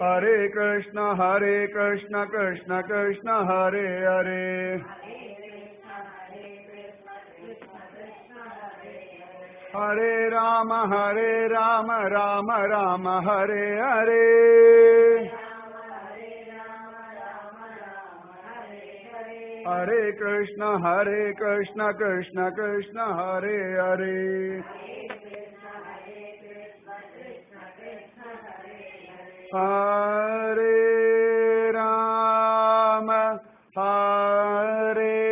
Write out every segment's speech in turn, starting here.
हरे कृष्ण हरे कृष्ण कृष्ण कृष्ण हरे हरे हरे राम हरे राम राम राम हरे हरे हरे कृष्ण हरे कृष्ण कृष्ण कृष्ण हरे हरे हरे राम हरे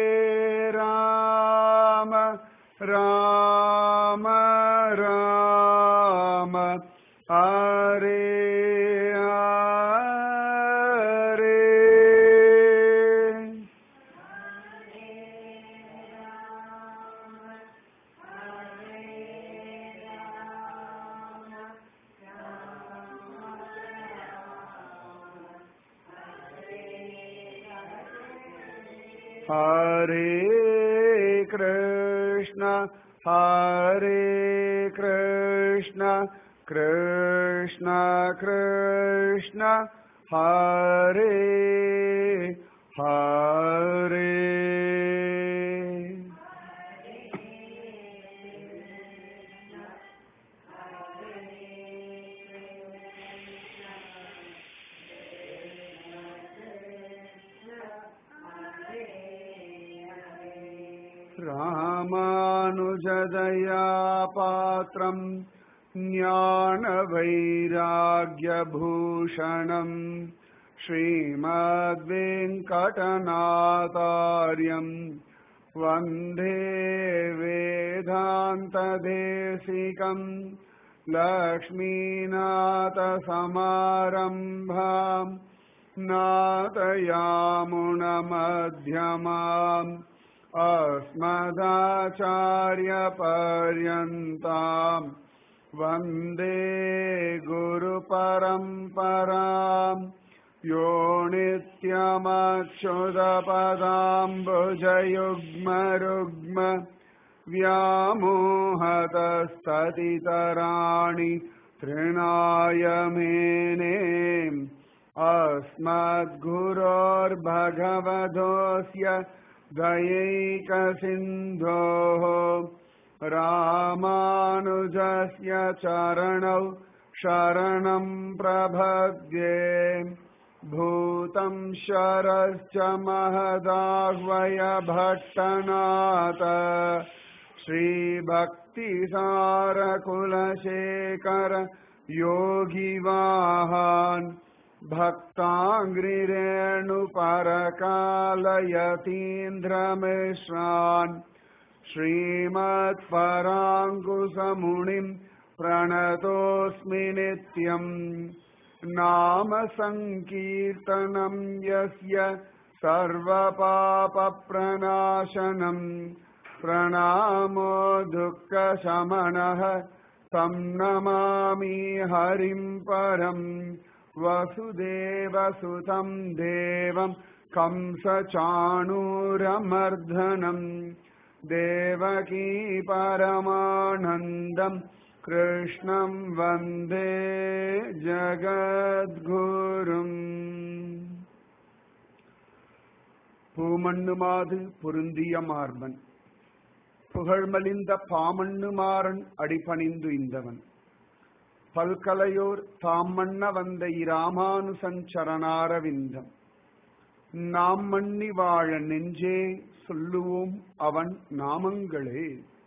राम राम राम हरे हरे हरे कृष्ण हरे कृष्ण कृष्ण कृष्ण हरे हरे रामानुजदया पात्रम् ज्ञानवैराग्यभूषणम् श्रीमद्वेङ्कटनाथार्यम् वन्दे वेदान्तदेशिकम् लक्ष्मीनाथसमारम्भाम् नाथयामुनमध्यमाम् अस्मदाचार्यपर्यन्ताम् वन्दे गुरुपरम्पराम् यो नित्यमक्षुदपदाम्बुजयुग्मरुग्म व्यामोहतस्ततितराणि तृणाय मेने अस्मद्गुरोर्भगवधोऽस्य दयैकसिन्धोः रामानुजस्य चरणौ शरणम् प्रपद्ये भूतं शरश्च महदाह्वय भट्टनाथ श्रीभक्तिसारकुलशेखर योगिवाहान् भक्ताङ्ग्रिरेणुपरकालयतीन्द्रमिश्रान् श्रीमत्पराङ्कुशमुनिम् प्रणतोऽस्मि नित्यम् नाम सङ्कीर्तनम् यस्य सर्वपापप्रणाशनम् प्रणामो दुःखशमनः तं नमामि हरिम् परम् वसुदेवसुतं देवं कंसचाणूरमर्दनम् देवकी परमानन्दम् कृष्णं वन्दे ஜகத்குரும் பூமண்ணுமாது பொருந்திய மார்பன் புகழ்மலிந்த பாமண்ணுமாறன் அடிபணிந்து இந்தவன் பல்கலையோர் தாம் மன்ன வந்த இராமானுசஞ்சரணாரவிந்தம் நாம் மன்னி வாழ நெஞ்சே சொல்லுவோம் அவன் நாமங்களே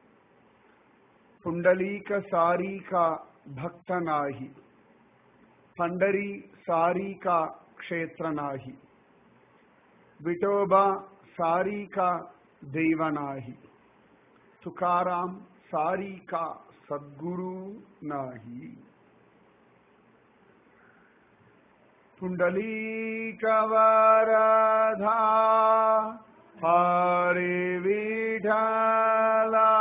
புண்டலீக சாரீகா பக்தனாகி பண்டரி சாரீகா க்ஷேத்ரனாகி விட்டோபா சாரீகா தெய்வனாகி துகாராம் சாரீகா சத்குரு நாகி पुण्डलीकवरधा हरे विठला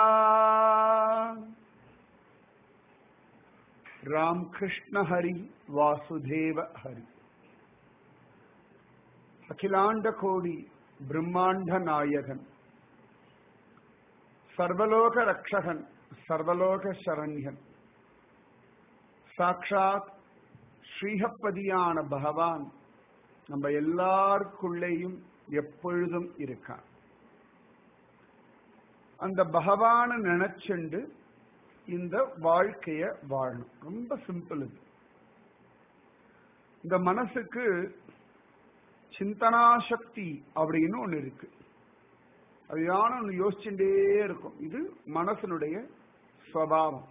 रामकृष्ण हरि वासुदेव हरि அகிலாண்ட கோடி பிரம்மாண்ட நாயகன் சர்வலோக ரக்ஷகன் சர்வலோக சரண்யன் சாக்ஷாத் ஸ்ரீஹப்பதியான பகவான் நம்ம எல்லாருக்குள்ளேயும் எப்பொழுதும் இருக்கான் அந்த பகவான நினைச்சுண்டு இந்த வாழ்க்கைய வாழணும் ரொம்ப சிம்பிள் இது இந்த மனசுக்கு சிந்தனா சக்தி அப்படின்னு ஒண்ணு இருக்கு அது யாரும் ஒண்ணு யோசிச்சுட்டே இருக்கும் இது மனசனுடைய ஸ்வபாவம்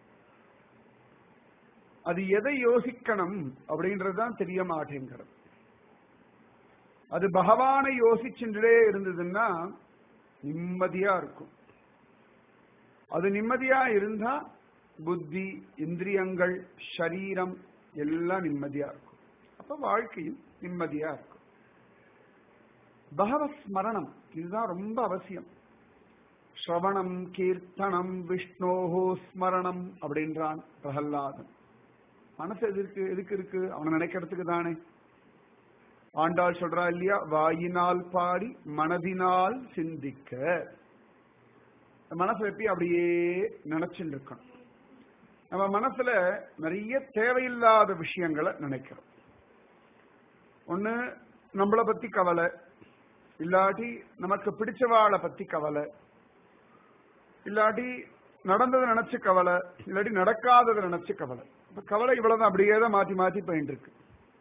அது எதை யோசிக்கணும் அப்படின்றதுதான் தெரிய மாட்டேங்கிறது அது பகவானை யோசிச்சுட்டே இருந்ததுன்னா நிம்மதியா இருக்கும் அது நிம்மதியா இருந்தா புத்தி இந்திரியங்கள் சரீரம் எல்லாம் நிம்மதியா இருக்கும் அப்ப வாழ்க்கையும் நிம்மதியா இருக்கும் பகவத் ஸ்மரணம் இதுதான் ரொம்ப அவசியம் ஸ்ரவணம் கீர்த்தனம் விஷ்ணோஹோ ஸ்மரணம் அப்படின்றான் பிரகல்லாதன் மனசு எதுக்கு எதுக்கு இருக்கு அவனை நினைக்கிறதுக்கு தானே ஆண்டாள் சொல்றா இல்லையா வாயினால் பாடி மனதினால் சிந்திக்க மனசை எப்படி அப்படியே நினைச்சுட்டு இருக்கணும் நம்ம மனசுல நிறைய தேவையில்லாத விஷயங்களை நினைக்கிறோம் ஒண்ணு நம்மளை பத்தி கவலை இல்லாட்டி நமக்கு பிடிச்சவாளை பத்தி கவலை இல்லாட்டி நடந்ததை நினைச்சு கவலை இல்லாட்டி நடக்காததை நினைச்சு கவலை இப்ப கவலை இவ்வளவுதான் அப்படியே தான் மாத்தி மாத்தி போயிட்டு இருக்கு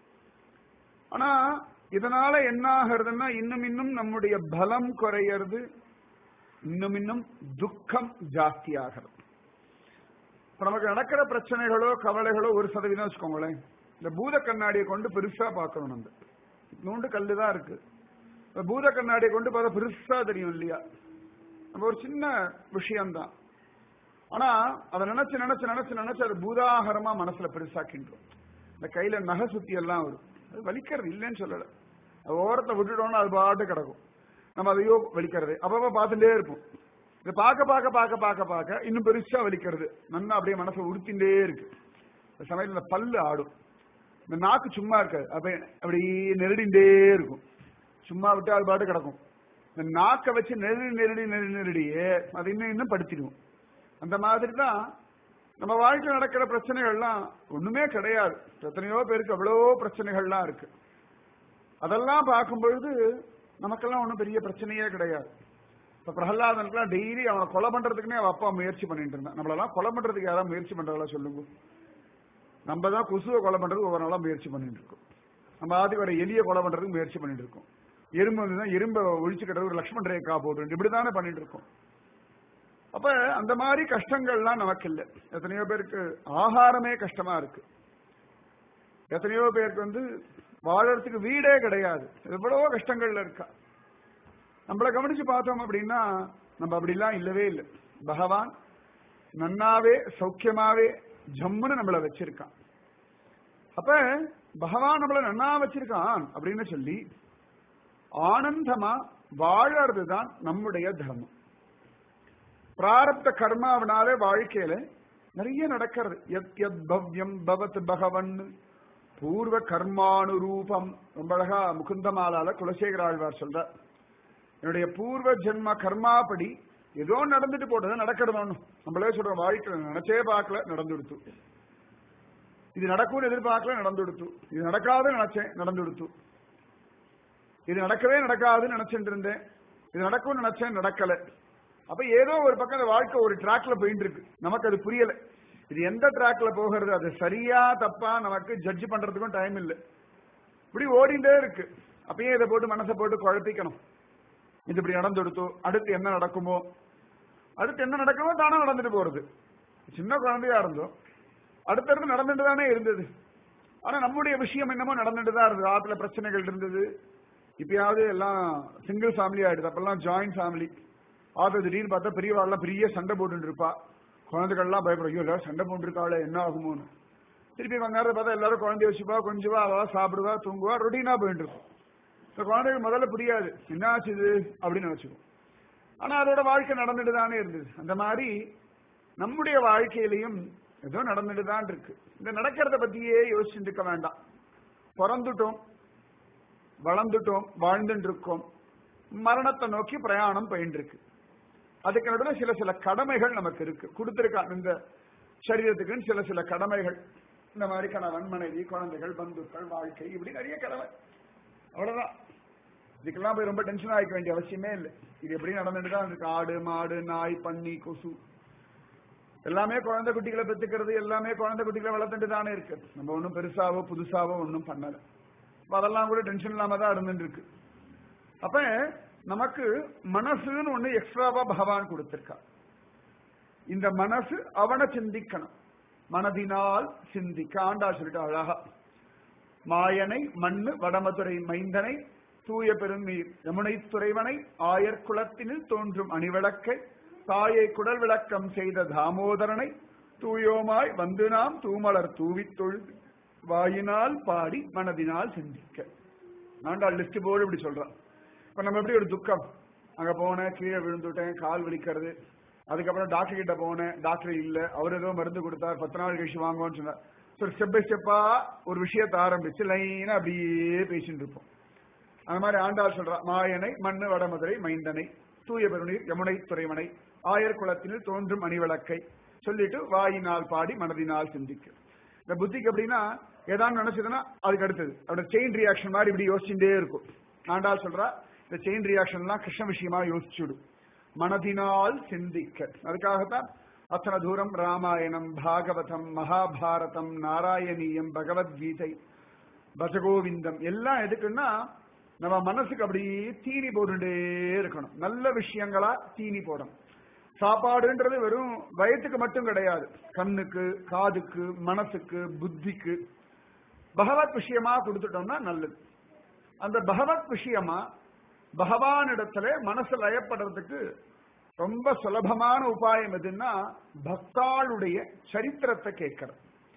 ஆனா இதனால என்ன ஆகிறதுன்னா இன்னும் இன்னும் நம்முடைய பலம் குறையிறது இன்னும் இன்னும் துக்கம் ஜாஸ்தி ஆகிறது இப்ப நமக்கு நடக்கிற பிரச்சனைகளோ கவலைகளோ ஒரு சதவீதம் வச்சுக்கோங்களேன் இந்த பூத கண்ணாடியை கொண்டு பெருசா பார்க்கணும் நம்ம நூண்டு கல்லு தான் இருக்கு இந்த பூத கண்ணாடியை கொண்டு பார்த்தா பெருசா தெரியும் இல்லையா நம்ம ஒரு சின்ன விஷயம்தான் ஆனா அதை நினைச்சு நினைச்சு நினைச்சு நினைச்சு அது பூதாகரமா மனசுல பெருசாக்கின்றோம் இந்த கையில நகை சுத்தி எல்லாம் வரும் அது வலிக்கிறது இல்லைன்னு சொல்லல அது ஓரத்தை விட்டுட்டோம்னா அது பாட்டு கிடக்கும் நம்ம அதையோ வலிக்கிறது அப்பப்ப பார்த்துட்டே இருப்போம் இதை பார்க்க பார்க்க பார்க்க பார்க்க பார்க்க இன்னும் பெருசா வலிக்கிறது நல்லா அப்படியே மனசை உறுத்திண்டே இருக்கு இந்த சமயத்துல இந்த பல்லு ஆடும் இந்த நாக்கு சும்மா இருக்காது அப்ப அப்படி நெருடிண்டே இருக்கும் சும்மா விட்டு அது பாட்டு கிடக்கும் இந்த நாக்கை வச்சு நெருடி நெருடி நெருடி நெருடியே அது இன்னும் இன்னும் படுத்திடுவோம் அந்த மாதிரி தான் நம்ம வாழ்க்கையில் நடக்கிற பிரச்சனைகள்லாம் ஒண்ணுமே கிடையாது எத்தனையோ பேருக்கு அவ்வளோ பிரச்சனைகள்லாம் இருக்கு அதெல்லாம் பார்க்கும் பொழுது நமக்கெல்லாம் ஒன்றும் பெரிய பிரச்சனையே கிடையாது இப்ப பிரகலாதனுக்குலாம் டெய்லி அவனை கொலை பண்றதுக்குன்னே அவன் அப்பா முயற்சி பண்ணிட்டு இருந்தான் நம்மளெல்லாம் கொலை பண்றதுக்கு யாராவது முயற்சி பண்றாங்களா சொல்லுங்க நம்ம தான் கொசுவை கொலை பண்றதுக்கு ஒவ்வொரு நாளா முயற்சி பண்ணிட்டு இருக்கோம் நம்ம ஆதி வர எலியை கொலை பண்றதுக்கு முயற்சி பண்ணிட்டு இருக்கோம் எறும்பு வந்து எறும்பை ஒழிச்சு கட்டுறது ஒரு லக்ஷ்மண் ரேகா போட்டு இப்படிதானே பண்ணிட்டு இருக்கோம் அப்ப அந்த மாதிரி கஷ்டங்கள்லாம் நமக்கு இல்லை எத்தனையோ பேருக்கு ஆகாரமே கஷ்டமா இருக்கு எத்தனையோ பேருக்கு வந்து வாழறதுக்கு வீடே கிடையாது எவ்வளவோ கஷ்டங்கள்ல இருக்கா நம்மளை கவனிச்சு பார்த்தோம் அப்படின்னா நம்ம அப்படிலாம் இல்லவே இல்லை பகவான் நன்னாவே சௌக்கியமாவே ஜம்முன்னு நம்மளை வச்சிருக்கான் அப்ப பகவான் நம்மளை நன்னா வச்சிருக்கான் அப்படின்னு சொல்லி ஆனந்தமா வாழறது தான் நம்முடைய தர்மம் பிராரப்த கர்மாவினாலே வாழ்க்கையில நிறைய நடக்கிறது எத் எத் பவ்யம் பவத் பகவன் பூர்வ கர்மானுரூபம் ரொம்ப அழகா முகுந்தமாலால குலசேகர ஆழ்வார் சொல்ற என்னுடைய பூர்வ ஜென்ம கர்மாபடி ஏதோ நடந்துட்டு போட்டது நடக்கிறது ஒண்ணு நம்மளே சொல்றோம் வாழ்க்கை நினைச்சே பார்க்கல நடந்துடுத்து இது நடக்கும்னு எதிர்பார்க்கல நடந்துடுத்து இது நடக்காது நினைச்சேன் நடந்துடுத்து இது நடக்கவே நடக்காதுன்னு நினைச்சிட்டு இருந்தேன் இது நடக்கும்னு நினைச்சேன் நடக்கல அப்ப ஏதோ ஒரு பக்கம் அந்த வாழ்க்கை ஒரு ட்ராக்ல போயிட்டு இருக்கு நமக்கு அது புரியல இது எந்த ட்ராக்ல போகிறது அது சரியா தப்பா நமக்கு ஜட்ஜ் பண்றதுக்கும் டைம் இல்லை இப்படி ஓடிண்டே இருக்கு அப்பயே இதை போட்டு மனசை போட்டு குழப்பிக்கணும் இது இப்படி நடந்துடுத்தோ அடுத்து என்ன நடக்குமோ அடுத்து என்ன நடக்குமோ தானே நடந்துட்டு போறது சின்ன குழந்தையா இருந்தோம் அடுத்தடுத்து நடந்துட்டு தானே இருந்தது ஆனா நம்முடைய விஷயம் என்னமோ நடந்துட்டு தான் இருந்தது ஆத்துல பிரச்சனைகள் இருந்தது இப்பயாவது எல்லாம் சிங்கிள் ஃபேமிலி ஆயிடுது அப்பெல்லாம் ஜாயிண்ட் ஃபேமிலி ஆத்துல திடீர்னு பார்த்தா பெரியவாள்லாம் பெரிய சண்டை போட்டு இருப்பா குழந்தைகள்லாம் பயப்படும் ஐயோ எல்லாரும் சண்டை போட்டு இருக்காளே என்ன ஆகுமோன்னு திருப்பி கொஞ்ச நேரம் பார்த்தா எல்லாரும் குழந்தைய வச்சுப்பா கொஞ்சவா அவ சாப்பிடுவா தூங்குவா ரொட்டீனா போயிட்டு இருக்கும் இந்த குழந்தைகள் முதல்ல புரியாது என்ன ஆச்சு இது அப்படின்னு நினைச்சுக்கும் ஆனா அதோட வாழ்க்கை நடந்துட்டு தானே இருந்தது அந்த மாதிரி நம்முடைய வாழ்க்கையிலையும் ஏதோ நடந்துட்டு தான் இருக்கு இந்த நடக்கிறத பத்தியே யோசிச்சுட்டு இருக்க வேண்டாம் பிறந்துட்டோம் வளர்ந்துட்டோம் வாழ்ந்துட்டு இருக்கோம் மரணத்தை நோக்கி பிரயாணம் போயிட்டு இருக்கு அதுக்கு நடுவில் சில சில கடமைகள் நமக்கு இருக்கு கொடுத்திருக்காங்க இந்த சரீரத்துக்குன்னு சில சில கடமைகள் இந்த மாதிரி கணவன் மனைவி குழந்தைகள் பந்துக்கள் வாழ்க்கை இப்படி நிறைய கலவை அவ்வளவுதான் இதுக்கெல்லாம் போய் ரொம்ப டென்ஷன் ஆகிக்க வேண்டிய அவசியமே இல்லை இது எப்படி நடந்துட்டு தான் இருக்கு ஆடு மாடு நாய் பன்னி கொசு எல்லாமே குழந்தை குட்டிகளை பெற்றுக்கிறது எல்லாமே குழந்தை குட்டிகளை வளர்த்துட்டு தானே இருக்கு நம்ம ஒன்றும் பெருசாவோ புதுசாவோ ஒன்றும் பண்ணல அப்ப அதெல்லாம் கூட டென்ஷன் இல்லாம தான் இருந்துட்டு இருக்கு அப்ப நமக்கு மனசுன்னு ஒண்ணு எக்ஸ்ட்ராவா பகவான் கொடுத்திருக்கா இந்த மனசு அவனை சிந்திக்கணும் மனதினால் சிந்திக்க ஆண்டா சொல்லிட்டு அழகா மாயனை மண்ணு வடமதுரை மைந்தனை தூய பெருநீர் யமுனை துறைவனை ஆயர் குலத்தினில் தோன்றும் அணிவிளக்கை தாயை குடல் விளக்கம் செய்த தாமோதரனை தூயோமாய் வந்து நாம் தூமலர் தூவித் தொழுது வாயினால் பாடி மனதினால் சிந்திக்க ஆண்டாள் லிஸ்ட் போர்டு இப்படி சொல்றான் இப்ப நம்ம எப்படி ஒரு துக்கம் அங்க போனேன் கீழே விழுந்துட்டேன் கால் வலிக்கிறது அதுக்கப்புறம் டாக்டர் கிட்ட போனேன் டாக்டர் இல்ல அவர் ஏதோ மருந்து கொடுத்தார் பத்து நாள் கழிச்சு வாங்குவோம்னு சொன்னார் ஸோ ஸ்டெப் பை ஸ்டெப்பா ஒரு விஷயத்தை ஆரம்பிச்சு லைனா அப்படியே பேசிட்டு இருப்போம் அந்த மாதிரி ஆண்டாள் சொல்றா மாயனை மண்ணு வடமதுரை மைந்தனை தூய பெருநீர் யமுனை துறைமனை ஆயர் குலத்தினில் தோன்றும் அணிவிளக்கை சொல்லிட்டு வாயினால் பாடி மனதினால் சிந்திக்கு இந்த புத்திக்கு எப்படின்னா ஏதாவது நினைச்சதுன்னா அதுக்கு அடுத்தது அப்படி செயின் ரியாக்ஷன் மாதிரி இப்படி யோசிச்சுட்டே இருக்கும் ஆண்டாள் சொல்றா இந்த செயின் ரியாக்ஷன்லாம் கிருஷ்ண விஷயமா யோசிச்சுடும் மனதினால் சிந்திக்க அதுக்காகத்தான் அத்தனை தூரம் ராமாயணம் பாகவதம் மகாபாரதம் நாராயணீயம் பகவத்கீதை பஜகோவிந்தம் எல்லாம் எதுக்குன்னா நம்ம மனசுக்கு அப்படியே தீனி போட்டுட்டே இருக்கணும் நல்ல விஷயங்களா தீனி போடணும் சாப்பாடுன்றது வெறும் வயத்துக்கு மட்டும் கிடையாது கண்ணுக்கு காதுக்கு மனசுக்கு புத்திக்கு பகவத் விஷயமா கொடுத்துட்டோம்னா நல்லது அந்த பகவத் விஷயமா பகவானிடத்துல மனசு லயப்படுறதுக்கு ரொம்ப சுலபமான உபாயம் எதுன்னா பக்தாளுடைய சரித்திரத்தை கேட்கறது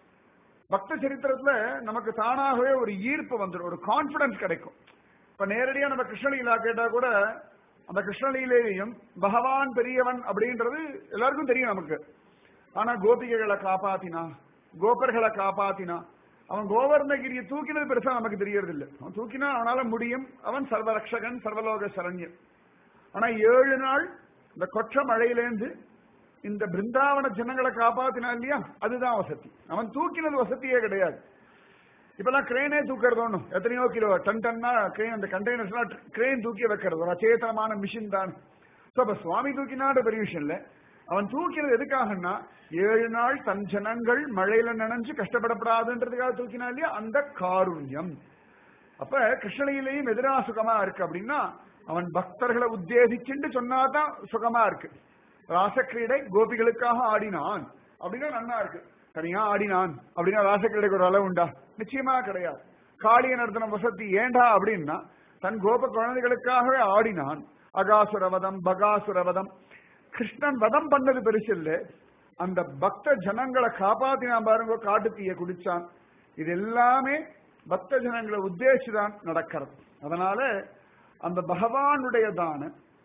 பக்த சரித்திரத்துல நமக்கு தானாகவே ஒரு ஈர்ப்பு வந்துடும் ஒரு கான்பிடன்ஸ் கிடைக்கும் இப்ப நேரடியா நம்ம கிருஷ்ணலீலா கேட்டா கூட அந்த கிருஷ்ணலீலையும் பகவான் பெரியவன் அப்படின்றது எல்லாருக்கும் தெரியும் நமக்கு ஆனா கோபிகைகளை காப்பாத்தினா கோபர்களை காப்பாத்தினா அவன் கோவர்ணகிரியை தூக்கினது பெருசா நமக்கு தெரியறது இல்லை அவன் தூக்கினா அவனால முடியும் அவன் சர்வரக்ஷகன் சர்வலோக சரண்யன் ஆனா ஏழு நாள் இந்த கொற்ற மழையிலேந்து இந்த பிருந்தாவன ஜனங்களை காப்பாத்தினா இல்லையா அதுதான் வசதி அவன் தூக்கினது வசதியே கிடையாது இப்பெல்லாம் கிரேனே தூக்கிறது ஒண்ணும் எத்தனையோ கிலோ டன் டன்னா கிரேன் அந்த கண்டெய்னர்ஸ் எல்லாம் கிரேன் தூக்கி வைக்கிறது ஒரு அச்சேதனமான மிஷின் தான் சோ அப்ப சுவாமி தூக்கினாட பெரிய விஷயம் இல்ல அவன் தூக்கினது எதுக்காகன்னா ஏழு நாள் தன் ஜனங்கள் மழையில நனைஞ்சு கஷ்டப்படப்படாதுன்றதுக்காக தூக்கினா இல்லையா அந்த காருண்யம் அப்ப கிருஷ்ணனையிலையும் எதிரா சுகமா இருக்கு அப்படின்னா அவன் பக்தர்களை உத்தேசிச்சுட்டு சொன்னாதான் சுகமா இருக்கு ராசக்கிரீடை கோபிகளுக்காக ஆடினான் அப்படின்னா நன்னா இருக்கு தனியா ஆடினான் அப்படின்னா ராசக்கிரீடைக்கு ஒரு அளவு உண்டா நிச்சயமா கிடையாது காளிய நடத்தின வசதி ஏண்டா அப்படின்னா தன் கோப குழந்தைகளுக்காகவே ஆடினான் அகாசுரவதம் பகாசுரவதம் கிருஷ்ணன் வதம் பண்ணது பெருசு இல்ல அந்த பக்த ஜனங்களை காப்பாத்தினான் பாருங்க காட்டு தீய குடிச்சான் இது எல்லாமே பக்த ஜனங்களை உத்தேசிதான் நடக்கிறது அதனால அந்த பகவானுடையதான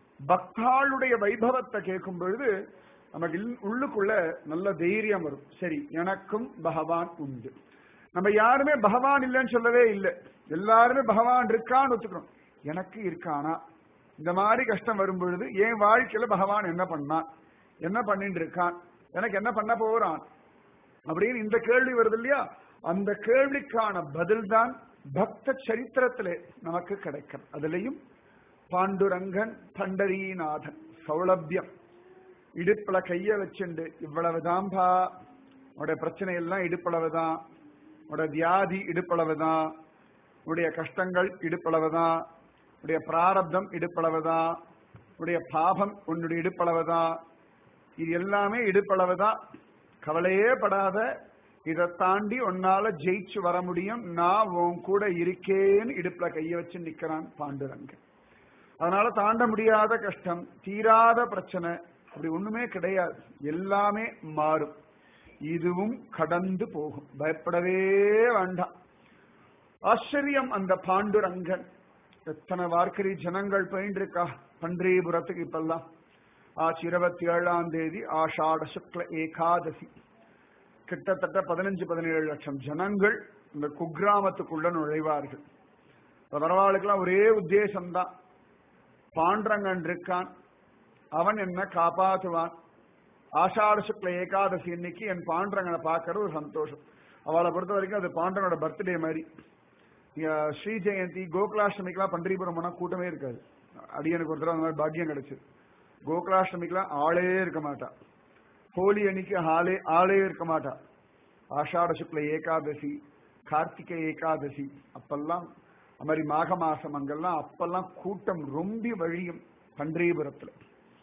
பக்தாளுடைய வைபவத்தை கேட்கும் பொழுது நமக்கு உள்ளுக்குள்ள நல்ல தைரியம் வரும் சரி எனக்கும் பகவான் உண்டு நம்ம யாருமே பகவான் இல்லைன்னு சொல்லவே இல்லை எல்லாருமே பகவான் இருக்கான்னு ஒத்துக்கணும் எனக்கு இருக்கானா இந்த மாதிரி கஷ்டம் வரும் பொழுது என் வாழ்க்கையில பகவான் என்ன பண்ணான் என்ன பண்ணிட்டு இருக்கான் எனக்கு என்ன பண்ண போறான் அப்படின்னு இந்த கேள்வி வருது இல்லையா அந்த கேள்விக்கான பதில் தான் பக்த சரித்திரத்திலே நமக்கு கிடைக்கும் அதுலயும் பாண்டுரங்கன் பண்டரீநாதன் சௌலபியம் இடுப்புல கைய வச்சுண்டு இவ்வளவுதான்பா உடைய பிரச்சனை எல்லாம் இடுப்பளவுதான் உடைய வியாதி இடுப்பளவுதான் உடைய கஷ்டங்கள் இடுப்பளவுதான் உடைய பிராரப்தம் இடுப்பளவுதான் உடைய பாபம் உன்னுடைய இடுப்பளவுதான் இது எல்லாமே இடுப்பளவுதான் கவலையே படாத இதை தாண்டி உன்னால ஜெயிச்சு வர முடியும் நான் உன் கூட இருக்கேன்னு இடுப்புல கைய வச்சு நிக்கிறான் பாண்டுரங்கன் அதனால தாண்ட முடியாத கஷ்டம் தீராத பிரச்சனை அப்படி ஒண்ணுமே கிடையாது எல்லாமே மாறும் இதுவும் கடந்து போகும் பயப்படவே வேண்டாம் ஆச்சரியம் அந்த பாண்டுரங்கன் எத்தனை வார்க்கரி ஜனங்கள் பயின்றிருக்கா பன்றிபுரத்துக்கு இப்பெல்லாம் ஆச்சு இருபத்தி ஏழாம் தேதி ஆஷாட சுக்ல ஏகாதசி கிட்டத்தட்ட பதினஞ்சு பதினேழு லட்சம் ஜனங்கள் இந்த குக்கிராமத்துக்குள்ள நுழைவார்கள் வரவாளுக்கெல்லாம் ஒரே உத்தேசம்தான் பாண்டரங்கன் இருக்கான் அவன் என்ன காப்பாற்றுவான் ஆஷாட சுக்ல ஏகாதசி இன்னைக்கு என் பாண்டரங்கனை பார்க்கறது ஒரு சந்தோஷம் அவளை பொறுத்த வரைக்கும் அது பாண்டவனோட பர்த்டே மாதிரி இங்க ஸ்ரீ ஜெயந்தி கோகுலாஷ்டமிக்கெல்லாம் பண்டரிபுரம் போனா கூட்டமே இருக்காது அடியனுக்கு ஒரு தடவை அந்த மாதிரி பாக்கியம் கிடைச்சது கோகுலாஷ்டமிக்கெல்லாம் ஆளே இருக்க மாட்டா ஹோலி அன்னைக்கு ஆளே ஆளே இருக்க மாட்டா ஆஷாட சுக்ல ஏகாதசி கார்த்திகை ஏகாதசி அப்பெல்லாம் அது மாதிரி மாக மாசம் அங்கெல்லாம் அப்பெல்லாம் கூட்டம் ரொம்ப வழியும் பண்டரிபுரத்துல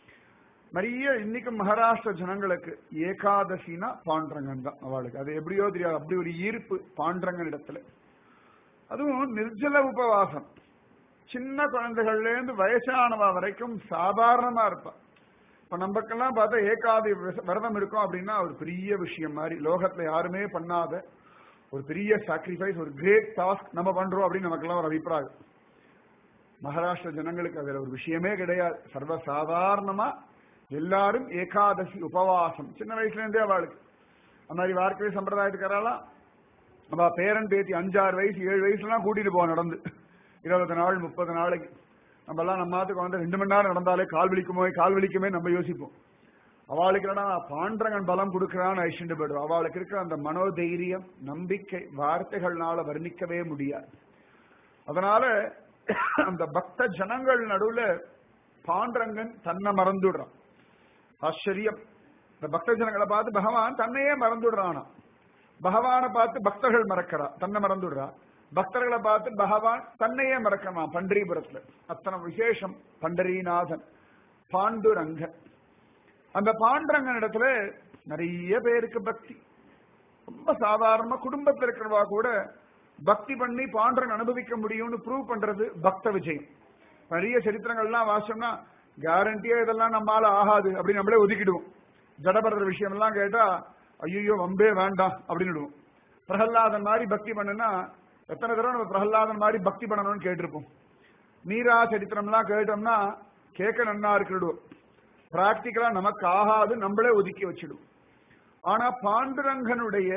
நிறைய இன்னைக்கு மகாராஷ்டிர ஜனங்களுக்கு ஏகாதசினா பாண்டரங்கன் தான் அவளுக்கு அது எப்படியோ தெரியாது அப்படி ஒரு ஈர்ப்பு பாண்டரங்கன் இடத்துல அதுவும் நிர்ஜல உபவாசம் சின்ன குழந்தைகள்ல இருந்து வயசானவா வரைக்கும் சாதாரணமா இருப்பா இப்ப நமக்கெல்லாம் பார்த்தா ஏகாதி விரதம் இருக்கும் அப்படின்னா ஒரு பெரிய விஷயம் மாதிரி லோகத்துல யாருமே பண்ணாத ஒரு பெரிய சாக்ரிஃபைஸ் ஒரு கிரேட் டாஸ்க் நம்ம பண்றோம் அப்படின்னு நமக்கெல்லாம் ஒரு அபிப்பிராயம் மகாராஷ்டிர ஜனங்களுக்கு அதுல ஒரு விஷயமே கிடையாது சர்வசாதாரணமா எல்லாரும் ஏகாதசி உபவாசம் சின்ன வயசுல இருந்தே அவளுக்கு அந்த மாதிரி வார்த்தை சம்பிரதாயத்துக்காரெல்லாம் அவ பேரன் பேத்தி அஞ்சாறு வயசு ஏழு வயசுலாம் கூட்டிட்டு போவோம் நடந்து இருபது நாள் முப்பது நாளைக்கு நம்ம எல்லாம் நம்ம மாத்துக்கு வந்து ரெண்டு மணி நேரம் நடந்தாலே கால் வலிக்குமோ கால் வலிக்குமே நம்ம யோசிப்போம் அவளுக்கு என்னன்னா பாண்டரங்கன் பலம் கொடுக்கறான்னு ஐஷண்டு போயிடுவோம் அவளுக்கு இருக்கிற அந்த மனோதைரியம் நம்பிக்கை வார்த்தைகள்னால வர்ணிக்கவே முடியாது அதனால அந்த பக்த ஜனங்கள் நடுவுல பாண்டரங்கன் தன்னை மறந்துடுறான் ஆச்சரியம் இந்த பக்த ஜனங்களை பார்த்து பகவான் தன்னையே மறந்துடுறானா பகவானை பார்த்து பக்தர்கள் மறக்கிறா தன்னை மறந்துடுறா பக்தர்களை பார்த்து பகவான் தன்னையே மறக்கிறான் பண்டரிபுரத்துல அத்தனை விசேஷம் பண்டரிநாதன் பாண்டுரங்கன் அந்த பாண்டரங்கன் இடத்துல நிறைய பேருக்கு பக்தி ரொம்ப சாதாரண குடும்பத்தில் இருக்கிறவா கூட பக்தி பண்ணி பாண்டரன் அனுபவிக்க முடியும்னு ப்ரூவ் பண்றது பக்த விஜயம் நிறைய சரித்திரங்கள்லாம் வாசம்னா கேரண்டியா இதெல்லாம் நம்மால ஆகாது அப்படின்னு நம்மளே ஒதுக்கிடுவோம் ஜடபடுற விஷயம் எல்லாம் கேட்டா ஐயோ வம்பே வேண்டாம் அப்படின்னு பிரகல்லாதன் மாதிரி பக்தி பண்ணுனா எத்தனை தடவை நம்ம பிரகல்லாதன் மாதிரி பக்தி பண்ணணும்னு கேட்டிருப்போம் நீரா சரித்திரம்லாம் கேட்டோம்னா கேட்க நன்னா இருக்கிறோம் பிராக்டிக்கலா நமக்கு ஆகாது நம்மளே ஒதுக்கி வச்சிடும் ஆனா பாண்டுரங்கனுடைய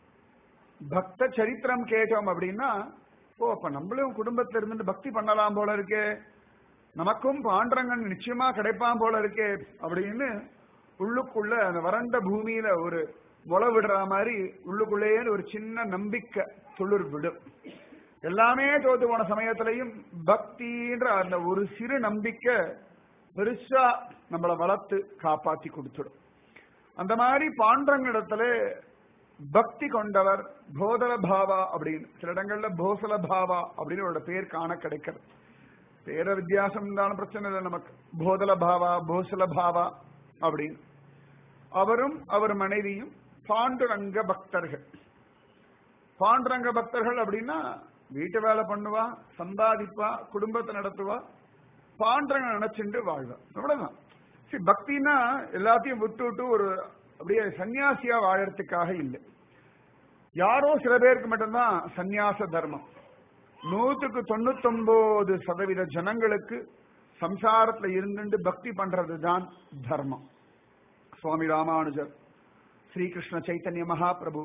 பக்த சரித்திரம் கேட்டோம் அப்படின்னா ஓ அப்ப நம்மளும் குடும்பத்துல இருந்து பக்தி பண்ணலாம் போல இருக்கே நமக்கும் பாண்டரங்கன் நிச்சயமா கிடைப்பான் போல இருக்கே அப்படின்னு உள்ளுக்குள்ள அந்த வறண்ட பூமியில ஒரு முளை விடுற மாதிரி உள்ளுக்குள்ளேயே ஒரு சின்ன நம்பிக்கை துளிர் விடும் எல்லாமே தோத்து போன சமயத்திலையும் பக்தின்ற அந்த ஒரு சிறு நம்பிக்கை பெருசா நம்மளை வளர்த்து காப்பாத்தி கொடுத்துடும் அந்த மாதிரி பாண்டரங்கிடத்துல பக்தி கொண்டவர் போதல பாவா அப்படின்னு சில இடங்கள்ல போசல பாவா அப்படின்னு அவரோட பேர் காண கிடைக்கிறது பேர வித்தியாசம் இருந்தாலும் பிரச்சனை இல்லை நமக்கு போதல பாவா போசல பாவா அப்படின்னு அவரும் அவர் மனைவியும் பாண்டுரங்க பக்தர்கள் பாண்டுரங்க பக்தர்கள் அப்படின்னா வீட்டு வேலை பண்ணுவா சம்பாதிப்பா குடும்பத்தை நடத்துவா பாண்டரங்க நினைச்சுட்டு வாழ்வா அவ்வளவுதான் சரி பக்தினா எல்லாத்தையும் விட்டு விட்டு ஒரு அப்படியே சன்னியாசியா வாழறதுக்காக இல்லை யாரோ சில பேருக்கு மட்டும்தான் சந்நியாச தர்மம் நூத்துக்கு தொண்ணூத்தொன்பது சதவீத ஜனங்களுக்கு சம்சாரத்துல இருந்துட்டு பக்தி பண்றது தான் தர்மம் சுவாமி ராமானுஜர் ஸ்ரீகிருஷ்ண சைத்தன்ய மகாபிரபு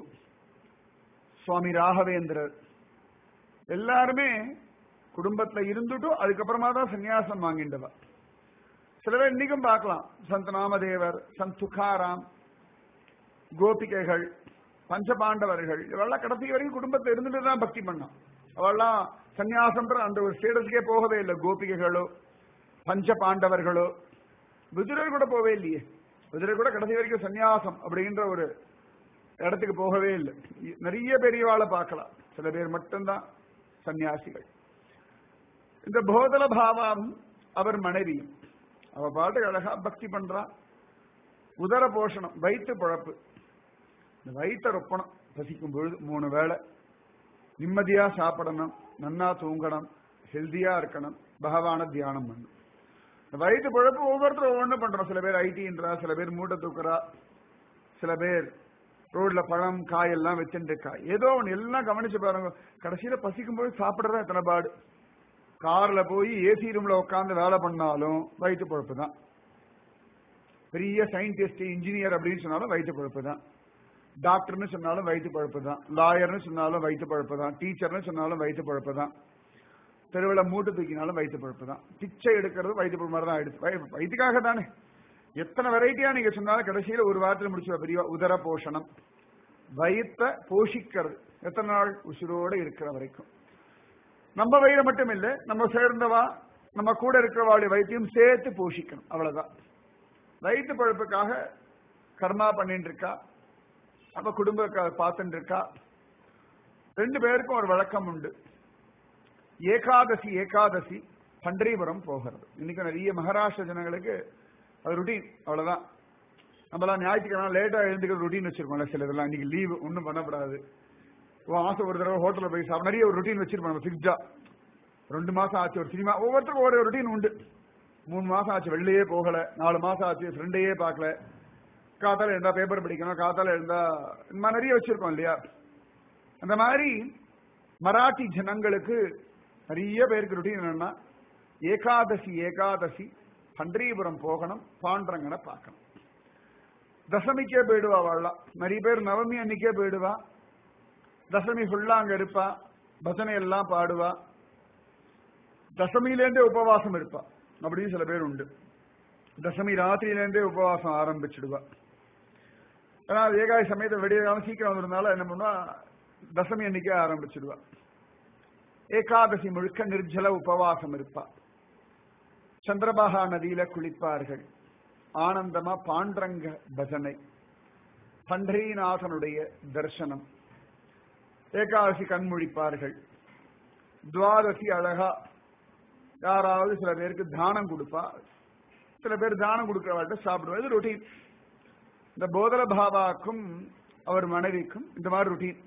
சுவாமி ராகவேந்திரர் எல்லாருமே குடும்பத்துல இருந்துட்டும் அதுக்கப்புறமா தான் சன்னியாசம் வாங்கிண்டவா சில பேர் இன்னைக்கும் பார்க்கலாம் சந்த் நாமதேவர் சந்த் துக்காராம் கோபிகைகள் பஞ்சபாண்டவர்கள் இவெல்லாம் கடைசி வரைக்கும் குடும்பத்தை இருந்துட்டு தான் பக்தி பண்ணான் அவெல்லாம் சன்னியாசம்ன்ற அந்த ஒரு ஸ்டேட்டஸ்க்கே போகவே இல்லை கோபிகைகளோ பஞ்ச பாண்டவர்களோ விதுரர் கூட போவே இல்லையே விதுரர் கூட கடைசி வரைக்கும் சன்னியாசம் அப்படின்ற ஒரு இடத்துக்கு போகவே இல்லை நிறைய பெரியவாளை பார்க்கலாம் சில பேர் மட்டும்தான் சன்னியாசிகள் இந்த போதல பாவாவும் அவர் மனைவியும் அவ பாட்டு அழகா பக்தி பண்றா உதர போஷணம் வயிற்று பழப்பு இந்த வயிற்ற ரொப்பணம் பசிக்கும் பொழுது மூணு வேளை நிம்மதியா சாப்பிடணும் நன்னா தூங்கணும் ஹெல்தியா இருக்கணும் பகவான தியானம் பண்ணணும் இந்த வயிற்று பழப்பு ஒவ்வொருத்தரும் ஒவ்வொன்று பண்றோம் சில பேர் ஐடின்றா சில பேர் மூட்டை தூக்குறா சில பேர் ரோட்ல பழம் காய் எல்லாம் வச்சுட்டு இருக்கா ஏதோ ஒன்று எல்லாம் கவனிச்சு பாருங்க கடைசியில பசிக்கும் போது சாப்பிடுறதா எத்தனை பாடு கார்ல போய் ஏசி ரூம்ல உட்காந்து வேலை பண்ணாலும் வயிற்று பழப்பு தான் பெரிய சயின்டிஸ்ட் இன்ஜினியர் அப்படின்னு சொன்னாலும் வயிற்று பழப்பு தான் டாக்டர்னு சொன்னாலும் வயிற்று பழப்பு தான் லாயர்னு சொன்னாலும் வயிற்று பழப்பு தான் டீச்சர்னு சொன்னாலும் வயிற்று பழப்பு தான் தெருவில் மூட்டை தூக்கினாலும் வயிற்று பழப்பு தான் பிச்சை எடுக்கிறது வயிற்று பழப்பு மாதிரி தான் எடுத்து வய- வயிற்றுக்காக தானே எத்தனை வெரைட்டியா நீங்க சொன்னாலும் கடைசியில ஒரு வாரத்தில் முடிச்சு பெரிய உதர போஷணம் வயிற்ற போஷிக்கிறது எத்தனை நாள் உசுரோட இருக்கிற வரைக்கும் நம்ம வயிறு மட்டும் இல்லை நம்ம சேர்ந்தவா நம்ம கூட இருக்கிறவாளுடைய வயிற்றையும் சேர்த்து போஷிக்கணும் அவ்வளவுதான் வயிற்று பழப்புக்காக கர்மா பண்ணிட்டு இருக்கா அப்ப குடும்ப பார்த்துட்டு இருக்கா ரெண்டு பேருக்கும் ஒரு வழக்கம் உண்டு ஏகாதசி ஏகாதசி பண்டரிபுரம் போகிறது இன்னைக்கு நிறைய மகாராஷ்டிர ஜனங்களுக்கு அது ருட்டீன் அவ்வளவுதான் நம்மளாம் ஞாயிற்றுக்கிழமை லேட்டா எழுந்துக்கிற ருட்டீன் வச்சிருக்கோம்ல சில இதெல்லாம் இன்னைக்கு லீவு ஒன்றும் பண்ணப்படாது மாசம் ஒரு தடவை ஹோட்டலில் போய் சாப்பிட நிறைய ஒரு ருட்டீன் வச்சிருப்போம் நம்ம ஃபிக்ஸ்டா ரெண்டு மாசம் ஆச்சு ஒரு சினிமா ஒவ்வொருத்தருக்கும் ஒரு ருட்டீன் உண்டு மூணு மாசம் ஆச்சு வெளியே போகல நாலு மாசம் ஆச்சு ஃப்ரெண்டையே பார்க்கல காத்தால இருந்தா பேப்பர் படிக்கணும் காத்தால இருந்தா இந்த மாதிரி நிறைய வச்சிருக்கோம் இல்லையா அந்த மாதிரி மராட்டி ஜனங்களுக்கு நிறைய பேருக்கு ருட்டீன் என்னன்னா ஏகாதசி ஏகாதசி பண்டரிபுரம் போகணும் பாண்டரங்கனை பார்க்கணும் தசமிக்கே போயிடுவா வாழலாம் நிறைய பேர் நவமி அன்னைக்கே போயிடுவா தசமி ஃபுல்லா அங்க இருப்பா பஜனை எல்லாம் பாடுவா தசமியிலேருந்தே உபவாசம் இருப்பா அப்படின்னு சில பேர் உண்டு தசமி ராத்திரியிலேருந்தே உபவாசம் ஆரம்பிச்சிடுவா ஏன்னா ஏகாய சமயத்தை வெடியாம சீக்கிரம் வந்ததுனால என்ன பண்ணுவா தசமி அன்னைக்கே ஆரம்பிச்சிடுவா ஏகாதசி முழுக்க நிர்ஜல உபவாசம் இருப்பா சந்திரபாகா நதியில குளிப்பார்கள் ஆனந்தமா பாண்டரங்க பஜனை பண்டரீநாதனுடைய தர்சனம் ஏகாதசி கண்முழிப்பார்கள் துவாதசி அழகா யாராவது சில பேருக்கு தானம் கொடுப்பா சில பேர் தானம் கொடுக்கிறவாட்ட சாப்பிடுவா இது ரொட்டீன் இந்த போதல பாபாக்கும் அவர் மனைவிக்கும் இந்த மாதிரி ருட்டீன்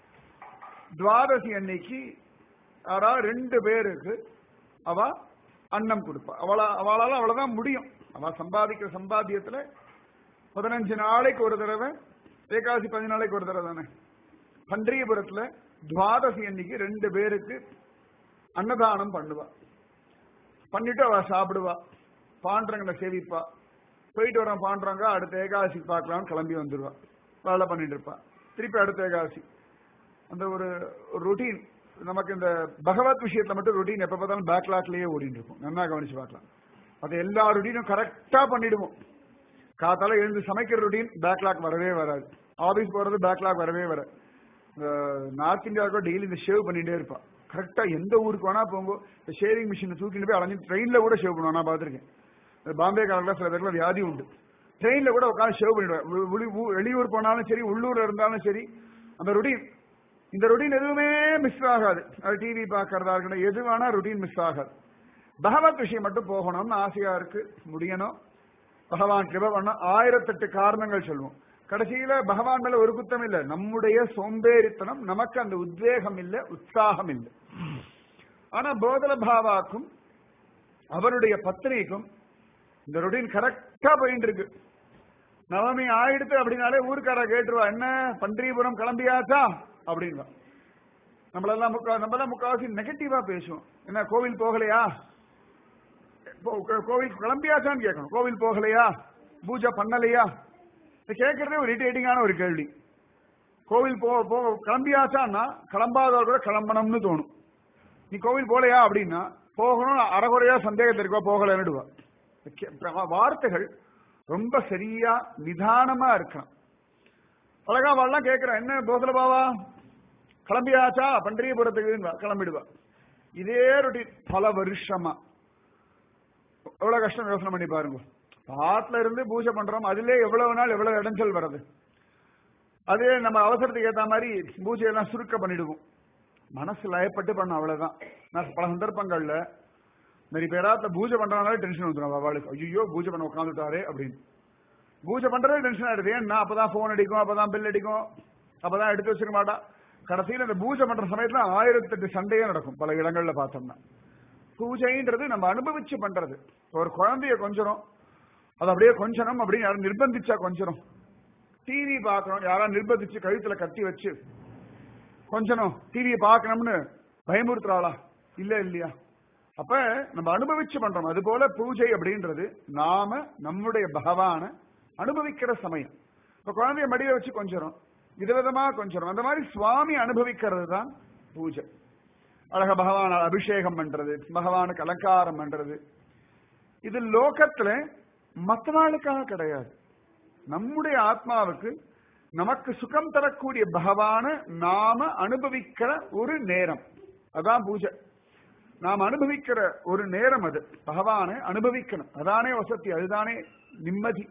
துவாதசி அன்னைக்கு யாராவது ரெண்டு பேருக்கு அவ அன்னம் கொடுப்பா அவளா அவளால அவ்வளவுதான் முடியும் அவ சம்பாதிக்கிற சம்பாத்தியத்துல பதினஞ்சு நாளைக்கு ஒரு தடவை ஏகாதசி பதினஞ்சு நாளைக்கு ஒரு தடவை தானே பன்றியபுரத்துல துவாதசி அன்னைக்கு ரெண்டு பேருக்கு அன்னதானம் பண்ணுவா பண்ணிட்டு அவ சாப்பிடுவா பாண்டரங்களை சேவிப்பா போயிட்டு வர பாண்டவங்க அடுத்த ஏகாதசி பார்க்கலாம்னு கிளம்பி வந்துடுவா வேலை பண்ணிட்டு இருப்பா திருப்பி அடுத்த ஏகாதசி அந்த ஒரு ருட்டீன் நமக்கு இந்த பகவத் விஷயத்துல மட்டும் ருட்டீன் எப்ப பார்த்தாலும் பேக்லாக்லயே ஓடிட்டு இருக்கும் நல்லா கவனிச்சு பார்க்கலாம் அது எல்லா ருட்டீனும் கரெக்டா பண்ணிடுவோம் காத்தால எழுந்து சமைக்கிற ருட்டீன் பேக்லாக் வரவே வராது ஆபீஸ் போறது பேக்லாக் வரவே வராது நார்த் இந்தியாவுக்கு டெய்லி இந்த ஷேவ் பண்ணிட்டே இருப்பா கரெக்டா எந்த ஊருக்கு வேணா போங்க இந்த ஷேவிங் மிஷின் தூக்கிட்டு போய் அலைஞ்சு ட்ரெயின்ல கூட ஷேவ் பண்ணுவோம் நான் பார்த்திருக்கேன் பாம்பே காலத்துல சில பேர்ல வியாதி உண்டு ட்ரெயின்ல கூட உட்காந்து ஷேவ் பண்ணிடுவேன் வெளியூர் போனாலும் சரி உள்ளூர்ல இருந்தாலும் சரி அந்த ருட்டீன் இந்த ருட்டீன் எதுவுமே மிஸ் ஆகாது அது டிவி பார்க்கறதா இருக்கட்டும் எது வேணா ருட்டீன் மிஸ் ஆகாது பகவத் விஷயம் மட்டும் போகணும்னு ஆசையா இருக்கு முடியணும் பகவான் கிருப பண்ண ஆயிரத்தெட்டு காரணங்கள் சொல்லுவோம் கடைசியில பகவான் மேல ஒரு குத்தம் இல்ல நம்முடைய சோம்பேறித்தனம் நமக்கு அந்த உத்வேகம் இல்ல உற்சாகம் இல்லை ஆனா போதல பாவாக்கும் அவருடைய பத்திரிக்கும் இந்த ரொட்டீன் கரெக்டா போயிட்டு இருக்கு நவமி ஆயிடுத்து அப்படின்னாலே ஊருக்கார கேட்டுருவா என்ன பன்றிபுரம் கிளம்பியாச்சா அப்படின்வா நம்மளெல்லாம் முக்கா நம்மளாம் முக்காவாசி நெகட்டிவா பேசுவோம் என்ன கோவில் போகலையா கோவில் கிளம்பியாச்சான்னு கேட்கணும் கோவில் போகலையா பூஜை பண்ணலையா கேட்கறதே ஒரு இரிட்டேட்டிங்கான ஒரு கேள்வி கோவில் போ போ கிளம்பியாச்சான்னா கிளம்பாதவர் கூட கிளம்பணும்னு தோணும் நீ கோவில் போலையா அப்படின்னா போகணும் அறகுறையா சந்தேகத்தை இருக்கா போகலன்னுடுவா வார்த்தைகள் ரொம்ப சரியா நிதானமா இருக்கணும் அழகா வாழலாம் கேட்கிறேன் என்ன போசல பாவா கிளம்பியாச்சா பண்டரியபுரத்துக்கு கிளம்பிடுவா இதே ரொட்டீன் பல வருஷமா எவ்வளவு கஷ்டம் யோசனை பண்ணி பாருங்க ஆத்துல இருந்து பூஜை பண்றோம் அதுல எவ்வளவு நாள் எவ்வளவு இடைஞ்சல் வர்றது அதே நம்ம அவசரத்துக்கு ஏத்த மாதிரி பூஜையெல்லாம் சுருக்க பண்ணிடுவோம் மனசு லயப்பட்டு பண்ண அவ்வளவுதான் நான் பல சந்தர்ப்பங்கள்ல நிறைய பேராத்துல பூஜை பண்றதுனால டென்ஷன் வந்துடும் அவளுக்கு ஐயோ பூஜை பண்ண உட்காந்துட்டாரே அப்படின்னு பூஜை பண்றதே டென்ஷன் ஆயிடுது ஏன்னா அப்பதான் போன் அடிக்கும் அப்பதான் பில் அடிக்கும் அப்பதான் எடுத்து வச்சிருக்க மாட்டா கடைசியில் இந்த பூஜை பண்ற சமயத்துல ஆயிரத்தி எட்டு சண்டையே நடக்கும் பல இடங்கள்ல பார்த்தோம்னா பூஜைன்றது நம்ம அனுபவிச்சு பண்றது ஒரு குழந்தைய கொஞ்சம் அது அப்படியே கொஞ்சணும் அப்படின்னு யாரும் நிர்பந்திச்சா கொஞ்சம் டிவி பார்க்கணும் யாரா நிர்பந்திச்சு கழுத்துல கட்டி வச்சு கொஞ்சம் டிவியை பார்க்கணும்னு பயமுறுத்துறாளா இல்ல இல்லையா அப்ப நம்ம அனுபவிச்சு பண்றோம் அது போல பூஜை அப்படின்றது நாம நம்முடைய பகவான அனுபவிக்கிற சமயம் இப்ப குழந்தைய மடியில வச்சு கொஞ்சம் விதவிதமா கொஞ்சம் அந்த மாதிரி சுவாமி அனுபவிக்கிறது தான் பூஜை அழக பகவான் அபிஷேகம் பண்றது பகவானுக்கு அலங்காரம் பண்றது இது லோகத்துல மற்றவாளுக்காக கிடையாது நம்முடைய ஆத்மாவுக்கு நமக்கு சுகம் தரக்கூடிய பகவான நாம அனுபவிக்கிற ஒரு நேரம் அதான் பூஜை நாம் அனுபவிக்கிற ஒரு நேரம் அது பகவானை அனுபவிக்கணும் அதானே வசதி அதுதானே நிம்மதி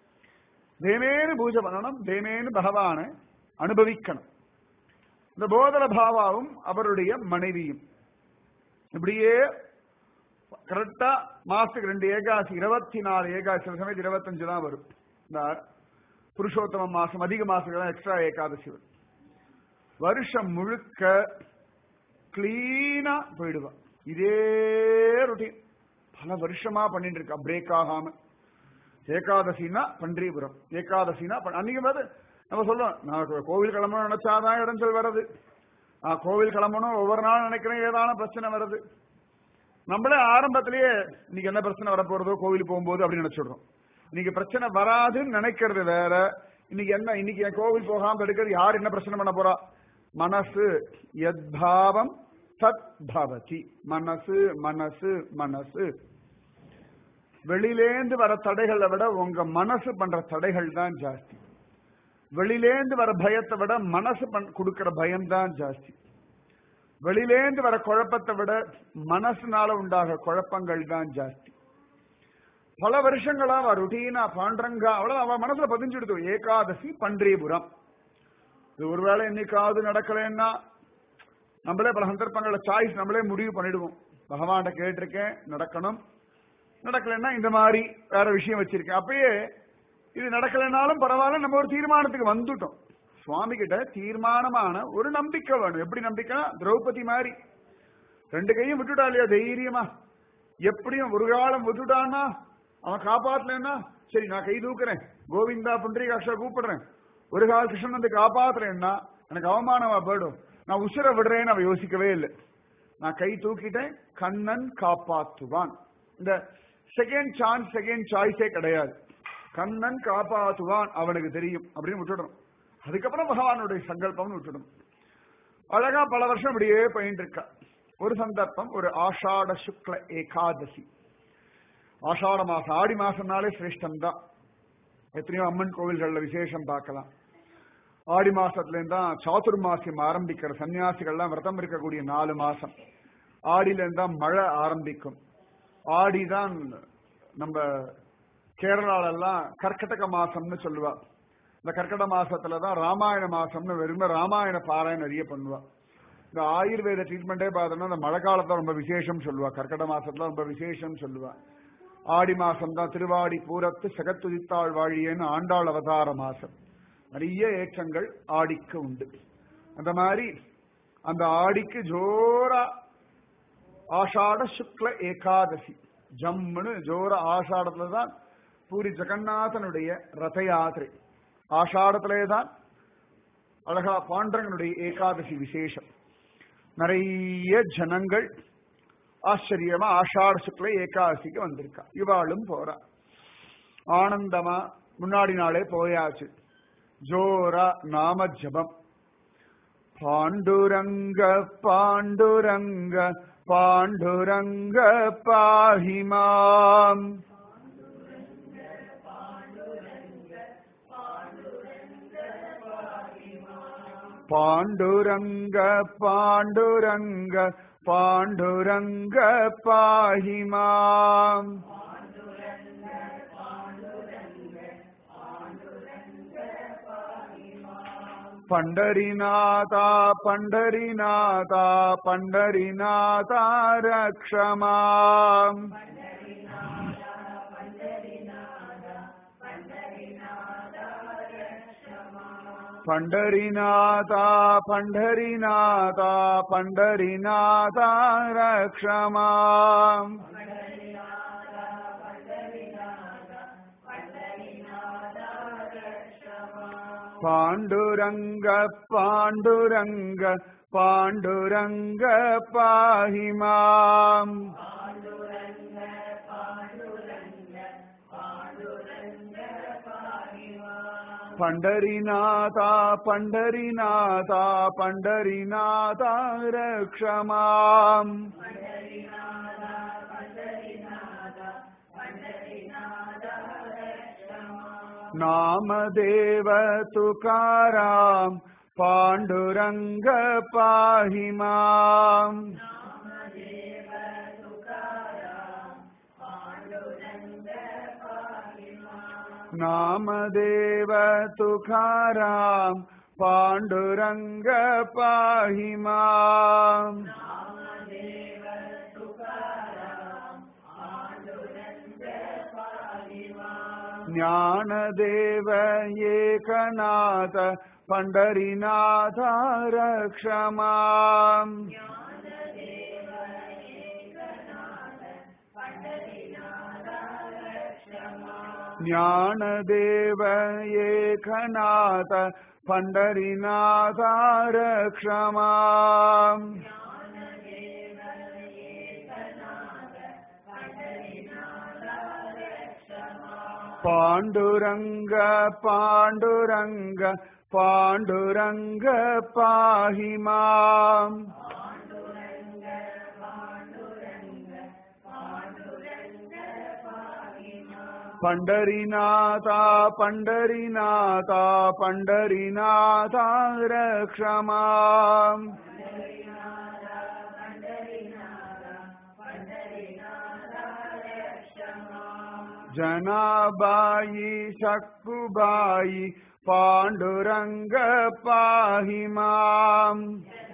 தேமேனு பூஜை பண்ணணும் தேமேனு பகவானை அனுபவிக்கணும் இந்த போதல பாவாவும் அவருடைய மனைவியும் இப்படியே கரெக்டா மாசத்துக்கு ரெண்டு ஏகாசி இருபத்தி நாலு ஏகாசி சில சமயத்து இருபத்தஞ்சு தான் வரும் இந்த புருஷோத்தம மாசம் அதிக மாசம் எக்ஸ்ட்ரா ஏகாதசி வரும் வருஷம் முழுக்க கிளீனா போயிடுவான் இதே ரொட்டீன் பல வருஷமா பண்ணிட்டு இருக்கா பிரேக் ஆகாம ஏகாதசினா பன்றிபுரம் ஏகாதசினா ப- அன்னைக்கு வந்து நம்ம சொல்றோம் நான் கோ- கோவில் கிளம்பணும் நினைச்சாதான் இடைஞ்சல் வருது நான் கோவில் கிளம்பணும் ஒவ்வொரு நாள் நினைக்கிறேன் ஏதான பிரச்சனை வருது நம்மளே ஆரம்பத்திலேயே இன்னைக்கு என்ன பிரச்சனை வரப்போறதோ கோவில் போகும்போது அப்படின்னு நினைச்சிடுறோம் இன்னைக்கு பிரச்சனை வராதுன்னு நினைக்கிறது வேற இன்னைக்கு என்ன இன்னைக்கு என் கோவில் போகாம எடுக்கிறது யார் என்ன பிரச்சனை பண்ண போறா மனசு யத்பாவம் தத் பவதி மனசு மனசு மனசு வெளியிலேந்து வர தடைகளை விட உங்க மனசு பண்ற தடைகள் தான் ஜாஸ்தி வெளியிலேந்து வர பயத்தை விட மனசு பண்- கொடுக்கிற பயம் தான் ஜாஸ்தி வெளியிலேந்து வர குழப்பத்தை விட மனசுனால உண்டாக குழப்பங்கள் தான் ஜாஸ்தி பல வருஷங்களா அவ ருட்டீனா பாண்டரங்கா அவ்வளவு அவ மனசுல பதிஞ்சுடுது ஏகாதசி பன்றிபுரம் இது ஒருவேளை என்னைக்காவது நடக்கலைன்னா நம்மளே பல சந்தர்ப்பங்கள சாய்ஸ் நம்மளே முடிவு பண்ணிடுவோம் பகவான்கிட்ட கேட்டிருக்கேன் நடக்கணும் நடக்கலைன்னா இந்த மாதிரி வேற விஷயம் வச்சிருக்கேன் அப்பயே இது நடக்கலைனாலும் பரவாயில்ல நம்ம ஒரு தீர்மானத்துக்கு வந்துட்டோம் சுவாமி கிட்ட தீர்மானமான ஒரு நம்பிக்கை வேணும் எப்படி நம்பிக்கைனா திரௌபதி மாதிரி ரெண்டு கையும் விட்டுட்டா இல்லையா தைரியமா எப்படியும் ஒரு காலம் விட்டுட்டான்னா அவன் காப்பாத்தலன்னா சரி நான் கை தூக்குறேன் கோவிந்தா புண்டரீகாட்சா கூப்பிடுறேன் ஒரு கால் கிருஷ்ணன் வந்து காப்பாத்துறேன்னா எனக்கு அவமானமா போயிடும் நான் உசுர விடுறேன்னு அவன் யோசிக்கவே இல்லை நான் கை தூக்கிட்டேன் கண்ணன் காப்பாத்துவான் இந்த செகண்ட் சான்ஸ் செகண்ட் சாய்ஸே கிடையாது கண்ணன் காப்பாத்துவான் அவனுக்கு தெரியும் அப்படின்னு விட்டுடணும் அதுக்கப்புறம் பகவானுடைய சங்கல்பம்னு விட்டுடணும் அழகா பல வருஷம் இப்படியே போயிட்டு இருக்கா ஒரு சந்தர்ப்பம் ஒரு ஆஷாட சுக்ல ஏகாதசி ஆஷாட மாசம் ஆடி மாசம்னாலே சிரேஷ்டம் தான் எத்தனையோ அம்மன் கோவில்கள்ல விசேஷம் பார்க்கலாம் ஆடி மாசத்துல இருந்தா சாதுர்மாசியம் ஆரம்பிக்கிற சன்னியாசிகள்லாம் விரதம் இருக்கக்கூடிய நாலு மாசம் ஆடியில இருந்தா மழை ஆரம்பிக்கும் ஆடி தான் நம்ம கேரளால எல்லாம் கர்க்கடக மாசம்னு சொல்லுவா இந்த கர்க்கட மாசத்துல தான் ராமாயண மாசம்னு வெறும் ராமாயண பாராயணம் நிறைய பண்ணுவா இந்த ஆயுர்வேத ட்ரீட்மெண்டே பார்த்தோம்னா இந்த மழை காலத்துல ரொம்ப விசேஷம் சொல்லுவா கர்க்கட மாசத்துல ரொம்ப விசேஷம் சொல்லுவா ஆடி மாசம் தான் திருவாடி பூரத்து சகத்துதித்தாள் வாழியேன்னு ஆண்டாள் அவதார மாசம் நிறைய ஏற்றங்கள் ஆடிக்கு உண்டு அந்த மாதிரி அந்த ஆடிக்கு ஜோரா ஆஷாட சுக்ல ஏகாதசி ஜம்முன்னு ஜோர ஆஷாடத்துல தான் பூரி ஜெகநாதனுடைய ரத யாத்திரை ஆஷாடத்திலே தான் அழகா பாண்டரங்கனுடைய ஏகாதசி விசேஷம் நிறைய ஜனங்கள் ஆச்சரியமா ஆஷாட சுக்ல ஏகாதசிக்கு வந்திருக்கா இவாளும் போறா ஆனந்தமா முன்னாடி நாளே போயாச்சு ஜோரா நாம ஜபம் பாண்டுரங்க பாண்டுரங்க பாண்டுரங்க பாஹிமாம் பாண்டுரங்க பாண்டுரங்க பாண்டுரங்க பாஹிமாம் பண்டரிநாதா பண்டரிநாதா பண்டரிநாதா ரக்ஷமாம் பண்டரிநாதா பண்டரிநாதா பண்டரிநாதா ரக்ஷமாம் பாண்டுரங்க பாண்டுரங்க பாண்டுரங்க பாஹிமாம் பண்டரிநாதா பண்டரிநாதா பண்டரிநாதா ரக்ஷமாம் नामदेव तुकाराम पाण्डुरङ्ग पाहि माम् नामदेव तुकाराम पाण्डुरङ्ग पाहि माम् ज्ञानदेव एकनाथ पण्डरीनाथ रक्ष माम् ज्ञानदेव एकनाथ पण्डरीनाथ रक्ष माम् पाण्डुरङ्ग पाण्डुरङ्ग पाण्डुरङ्ग पाहि माम् पण्डरीनाथा पण्डरीनाथा पण्डरीनाथा रक्ष माम् जनाबायि शक्कुबायि पाण्डुरङ्ग पाहि माम्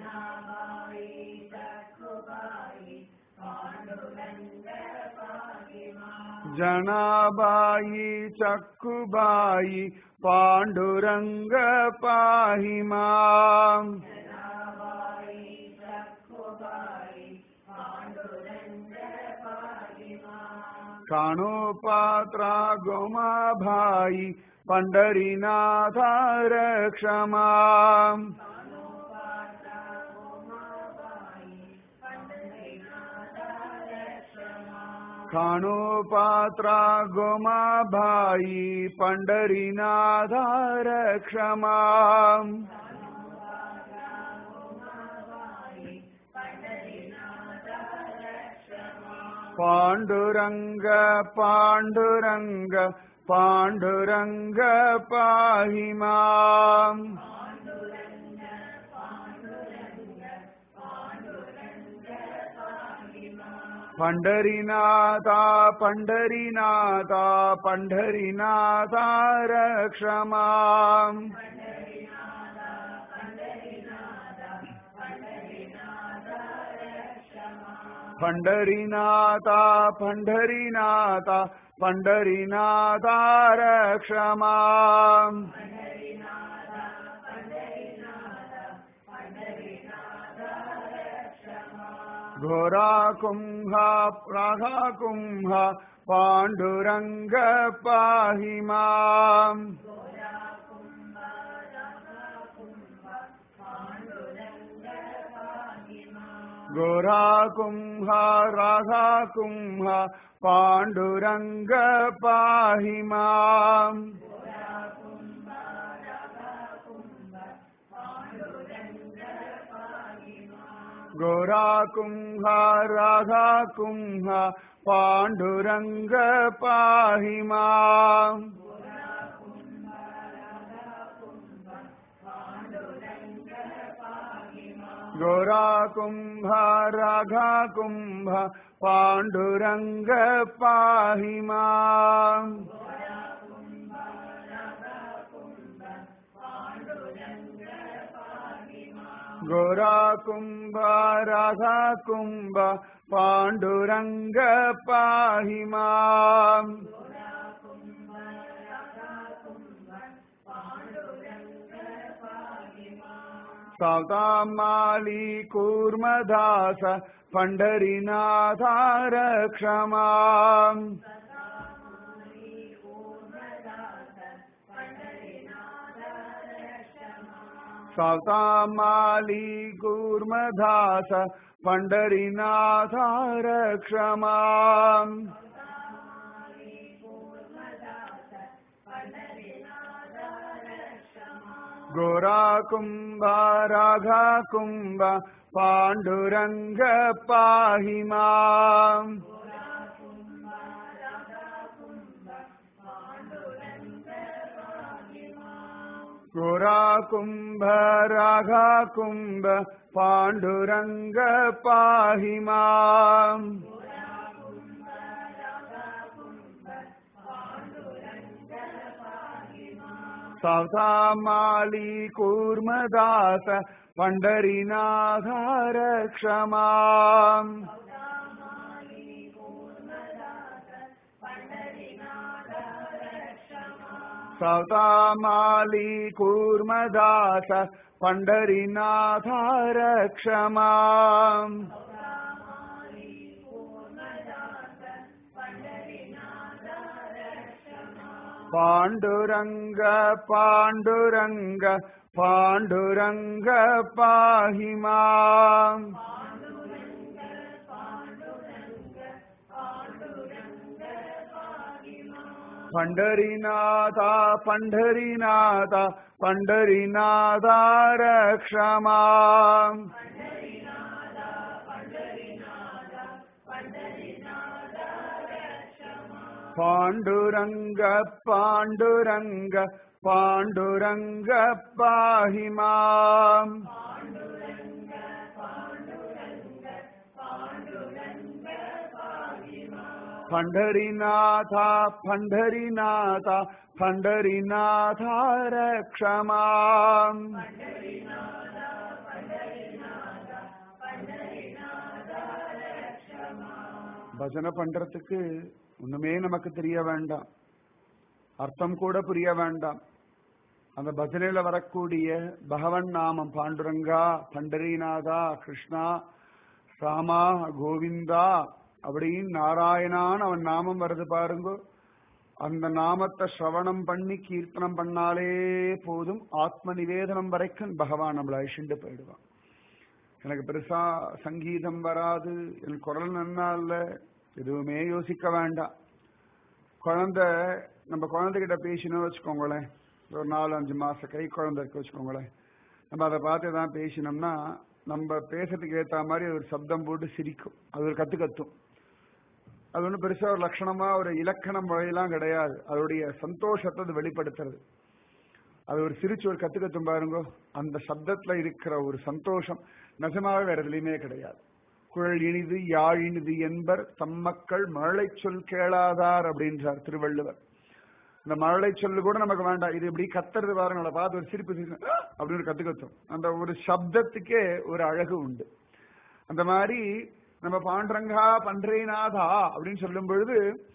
जनाबायि चक्कुबायि पाण्डुरङ्ग पाहि माम् काणोपात्रा गोमा भाई पण्डरीनाथ रक्ष माम् खाणोपात्रा गोमा भाई पण्डरीनाथ रक्ष माम् पाण्डुरङ्ग पाण्डुरङ्ग पाण्डुरङ्ग पाहि माम् पण्डरीनाथा पण्डरीनाथा पण्डरीनाथा रक्ष माम् पण्डरीनाथा पण्डरीनाथा पण्डरीनाथा रक्ष माम् घोराकुम्भ प्राघाकुम्भ पाण्डुरङ्ग पाहि माम् घोराकुम्भ राघाकुम्भ पाण्डुरङ्ग पाहि माम् घोराकुम्भ राघाकुम्भ पाण्डुरङ्ग पाहि माम् घोराकुम्भ राघाकुम्भ पाण्डुरङ्ग पाहि माम् घोराकुम्भ राधाकुम्भ पाण्डुरङ्ग पाहि माम् सातामाली कूर्मदास पण्डरीनाथ रक्ष माम् सातामाली कूर्मदास पण्डरीनाथ रक्ष माम् गोराकुम्भ राघाकुम्भ पाण्डुरङ्ग पाहि माम् गोरा कुम्भ राघा कुम्भ पाण्डुरङ्ग पाहि माम् सौतामाली कूर्मदास पण्डरीनाधार क्षमा सौतामाली कूर्मदास पण्डरीनाधार क्षमा पाण्डुरङ्ग पाण्डुरङ्ग पाण्डुरङ्ग पाहि माम् पण्डरीनाथा पण्ढरीनाथा पण्डरीनाथा रक्ष माम् पाण्डुरङ्ग पाण्डुरङ्ग पाण्डुरङ्ग पाहि माम् पण्ढरीनाथा पण्ढरीनाथा पण्ढरीनाथा रक्ष माम् பஜனை பண்றதுக்கு ஒண்ணுமே நமக்கு தெரிய வேண்டாம் அர்த்தம் கூட புரிய வேண்டாம் அந்த பஜனையில வரக்கூடிய பகவன் நாமம் பாண்டுரங்கா பண்டரிநாதா கிருஷ்ணா ராமா கோவிந்தா அப்படின்னு நாராயணான்னு அவன் நாமம் வருது பாருங்க அந்த நாமத்தை ஸ்ரவணம் பண்ணி கீர்த்தனம் பண்ணாலே போதும் ஆத்ம நிவேதனம் வரைக்கும் பகவான் நம்மளை அழிச்சுட்டு போயிடுவான் எனக்கு பெருசா சங்கீதம் வராது என் குரல் நன்னா இல்ல எதுவுமே யோசிக்க வேண்டாம் குழந்தை நம்ம குழந்தைகிட்ட பேசினோம் வச்சுக்கோங்களேன் ஒரு நாலு அஞ்சு மாச கை குழந்தை இருக்கு வச்சுக்கோங்களேன் நம்ம அதை பார்த்து தான் பேசினோம்னா நம்ம பேசுறதுக்கு ஏத்த மாதிரி ஒரு சப்தம் போட்டு சிரிக்கும் அது ஒரு கத்து கத்தும் அது ஒன்றும் பெருசா ஒரு லட்சணமா ஒரு இலக்கண முறையெல்லாம் கிடையாது அதோடைய சந்தோஷத்தை அது வெளிப்படுத்துறது அது ஒரு சிரிச்சு ஒரு கத்து கத்தும் பாருங்க அந்த சப்தத்துல இருக்கிற ஒரு சந்தோஷம் நிஜமாவே வேற எதுலையுமே கிடையாது குழல் இனிது யாழ் இனிது என்பர் தம்மக்கள் மழலை சொல் கேளாதார் அப்படின்றார் திருவள்ளுவர் இந்த மழலை சொல்லு கூட நமக்கு வேண்டாம் இது இப்படி கத்துறது பாருங்கள பார்த்து ஒரு சிரிப்பு சிரிப்பு அப்படின்னு ஒரு கத்து கத்தும் அந்த ஒரு சப்தத்துக்கே ஒரு அழகு உண்டு அந்த மாதிரி நம்ம பாண்டரங்கா பன்றேநாதா அப்படின்னு சொல்லும் பொழுது